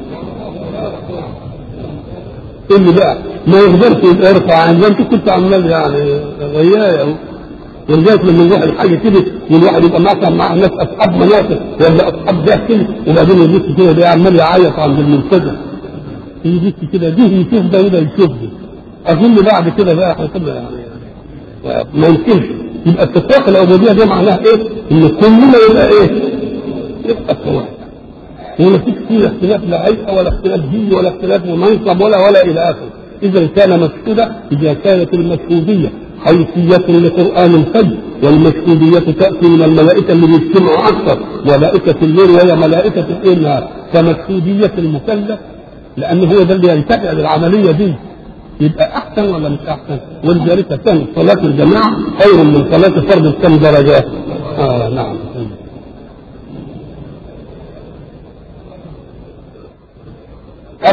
اللي بقى ما يقدرش يرفع عن انت كنت عمال يعني غياية ولذلك لما نروح الحاجه كده والواحد يبقى مثلا مع ناس اصحاب مناصب ولا اصحاب ده كده وبعدين يبص كده ده عمال يعيط عند المنتزه يبص كده ده يشوف ده وده يشوف ده اظن بعد كده بقى هتبقى يعني ما يمكنش يبقى اتفاق العبوديه ده معناها ايه؟ ان كلنا يبقى ايه؟ يبقى سواء وما فيش فيه اختلاف لا هيئه ولا اختلاف دين ولا اختلاف منصب ولا ولا الى اخره إذا كان مشهودا إذا كانت المشهودية حيثية لقرآن الفجر والمشهودية تأتي من الملائكة اللي بيجتمعوا أكثر ملائكة الليل وهي ملائكة النهار فمشهودية المكلف لأن هو ده اللي ينتفع للعملية دي يبقى أحسن ولا مش أحسن؟ ولذلك كان صلاة الجماعة خير من صلاة فرد كم درجات؟ آه نعم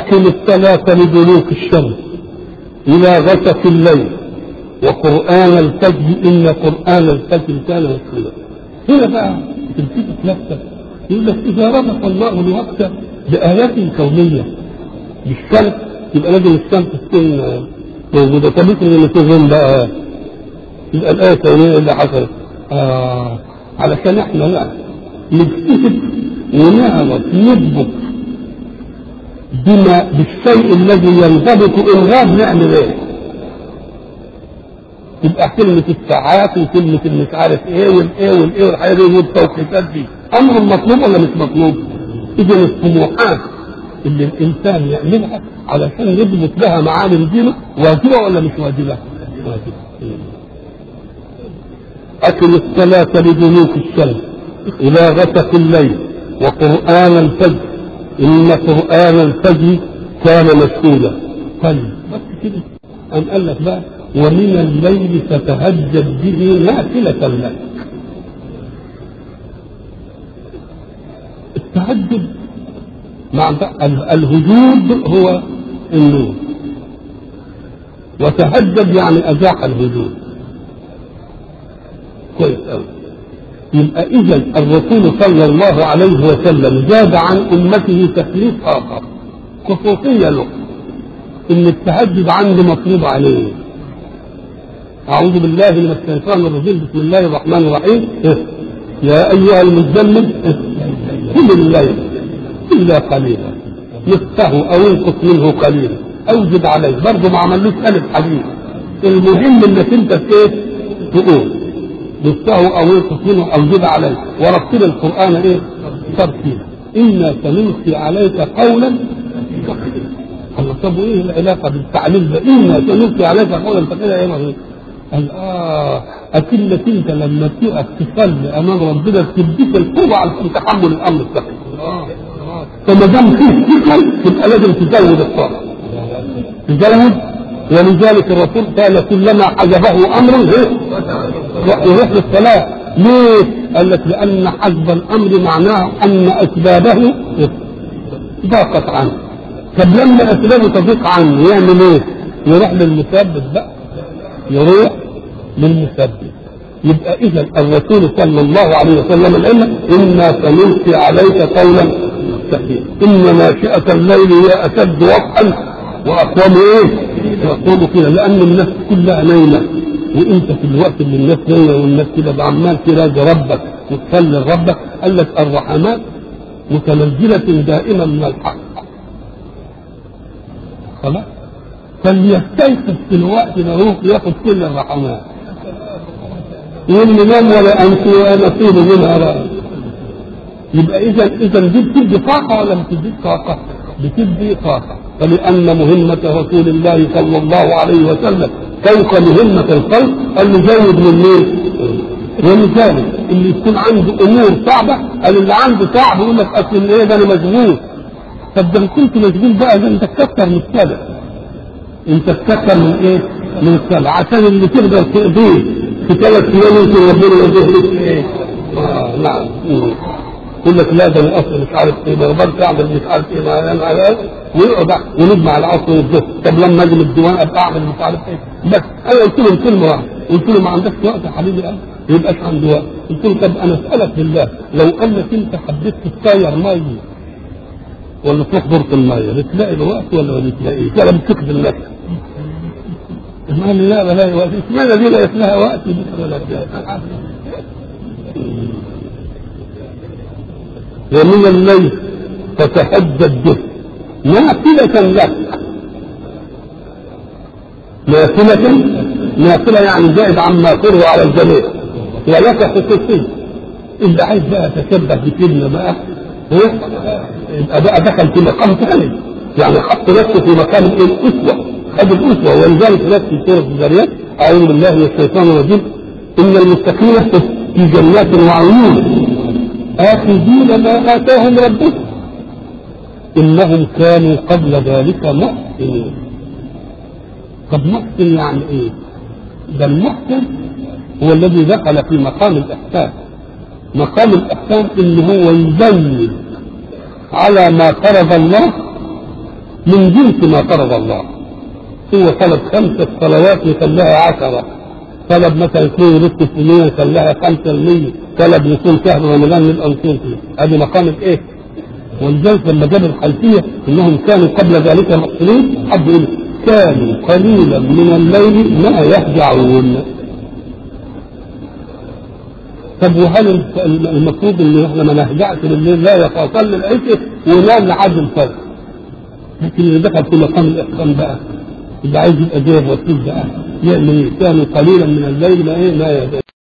أقم الصلاة لدلوك الشمس إلى غسق الليل وقرآن الفجر إن قرآن الفجر كان مشهودا هنا بقى تلتفت نفسك يقول لك إذا ربط الله الوقت بآيات كونية بالشمس يبقى لازم الشمس تكون موجودة طب اللي تظن بقى يبقى الآية الكونية اللي حصلت آه علشان احنا لا نكتشف ونعرف نضبط بما بالشيء الذي ينضبط الغاز نعمل ايه يبقى كلمة الساعات وكلمة مش عارف ايه والايه والايه والحاجات دي والتوقيتات دي امر مطلوب ولا مش مطلوب؟ اذا الطموحات اللي الانسان يعملها علشان يضبط لها معالم دينه واجبه ولا مش واجبه؟ واجبه. أكل الصلاة لدلوك الشمس إلى غسق الليل وقرآن الفجر إن قرآن الفجر كان مشهودا طيب بس كده أم قال لك بقى ومن الليل فتهجد به نافلة لك التهجد مع الهجود هو النور وتهجد يعني أزاح الهجود كويس قوي يبقى اذا الرسول صلى الله عليه وسلم زاد عن امته تكليف اخر خصوصيه له ان التهجد عنده مفروض عليه اعوذ بالله من الشيطان الرجيم بسم الله الرحمن الرحيم يا ايها المزمل قم الليل الا قليلا نصفه او انقص منه قليلا او زد عليه برضه ما عملوش الف حديث المهم انك انت ايه تقول نصفه او ينقص منه او زد عليه ورتل القران ايه ترتيلا انا سنلقي عليك قولا الله طب وايه العلاقه بالتعليل ده انا سنلقي عليك قولا ثقيلا ايه مغرب قال اه اكنك انت لما تقف تصلي امام ربنا تديك القوه على تحمل الامر الثقيل فما دام فيه ثقل يبقى لازم تزود الصلاه تزود ولذلك الرسول قال كلما حجبه امر يروح للصلاه ليه؟ قال لك لان حجب الامر معناه ان اسبابه ضاقت عنه طب لما اسبابه تضيق عنه يعمل ايه؟ يروح للمثبت بقى يروح للمثبت يبقى اذا الرسول صلى الله عليه وسلم العلم انا سنلقي عليك قولا ثقيلا ان ناشئه الليل هي اشد وطئا واقوم ايه؟ يقوم كده لان الناس كلها نايمه وانت في الوقت اللي الناس نايمه والناس كده عمال تراجع ربك وتصلي لربك قال لك الرحمات متنزله دائما من الحق خلاص فليستيقظ في الوقت ده هو ياخذ كل الرحمات يقول نام ولا انت ولا نصيب منها بقى يبقى اذا اذا دي بتدي طاقه ولا ما بتديش طاقه؟ بتدي طاقه فلأن مهمة رسول الله صلى الله عليه وسلم فوق مهمة الخلق أن نزود من مين؟ ولذلك اللي يكون عنده أمور صعبة قال اللي عنده صعب يقول لك أصل إيه ده أنا مشغول طب ده كنت مشغول بقى ده أنت تكتر من الصلاة أنت تكتر من إيه؟ من الصلاة عشان اللي تقدر تقضيه في ثلاث أيام يمكن ربنا يديه لك إيه؟ آه نعم يقول لك لا ده الاصل مش عارف ايه ما اقدرش اعمل مش عارف ايه ما انا ويقعد ونجمع العصر والظهر طب لما اجي الديوان ابقى اعمل مش عارف ايه بس انا قلت لهم كلمه واحده قلت له ما عندكش وقت يا حبيبي قال ما يبقاش عندي وقت قلت له طب انا اسالك بالله لو انك انت حبيت تطير ميه ولا تروح دورة الميه بتلاقي الوقت ولا ما بتلاقيش ولا بتكذب نفسك قال لي لا بلاقي وقت اشمعنى دي لقيت لها وقت ولا ومن الليل فتهجد به نافلة لك نافلة نافلة يعني زائد عما فرض على الجميع ولك خصوصية اللي عايز بقى تشبه بكلمة بقى يبقى بقى دخل في مقام ثاني يعني حط نفسه في مقام الأسوة خد الأسوة ولذلك نفسي سورة الذريات أعوذ بالله من الشيطان الرجيم إن المتقين في جنات وعيون آخذين ما آتاهم ربهم إنهم كانوا قبل ذلك محسنين طب محسن يعني إيه؟ ده المحسن هو الذي دخل في مقام الإحسان مقام الإحسان إن هو يزين على ما فرض الله من جنس ما فرض الله هو طلب خمسة صلوات يخليها عشرة طلب مثلا اثنين ونص في المية يخليها خمسة المية طلب يصوم شهر رمضان يبقى نصوم فيه هذه مقام الايه؟ ولذلك لما جاب الخلفية انهم كانوا قبل ذلك محسنين حد يقول كانوا قليلا من الليل ما يهجعون طب وهل المفروض ان احنا ما نهجعش بالليل لا يفصل العشاء ونام لحد الفجر لكن اللي دخل في مقام الاحسان بقى اللي عايز يبقى جايب وسيل بقى يعمل كانوا قليلا من الليل ما ايه ما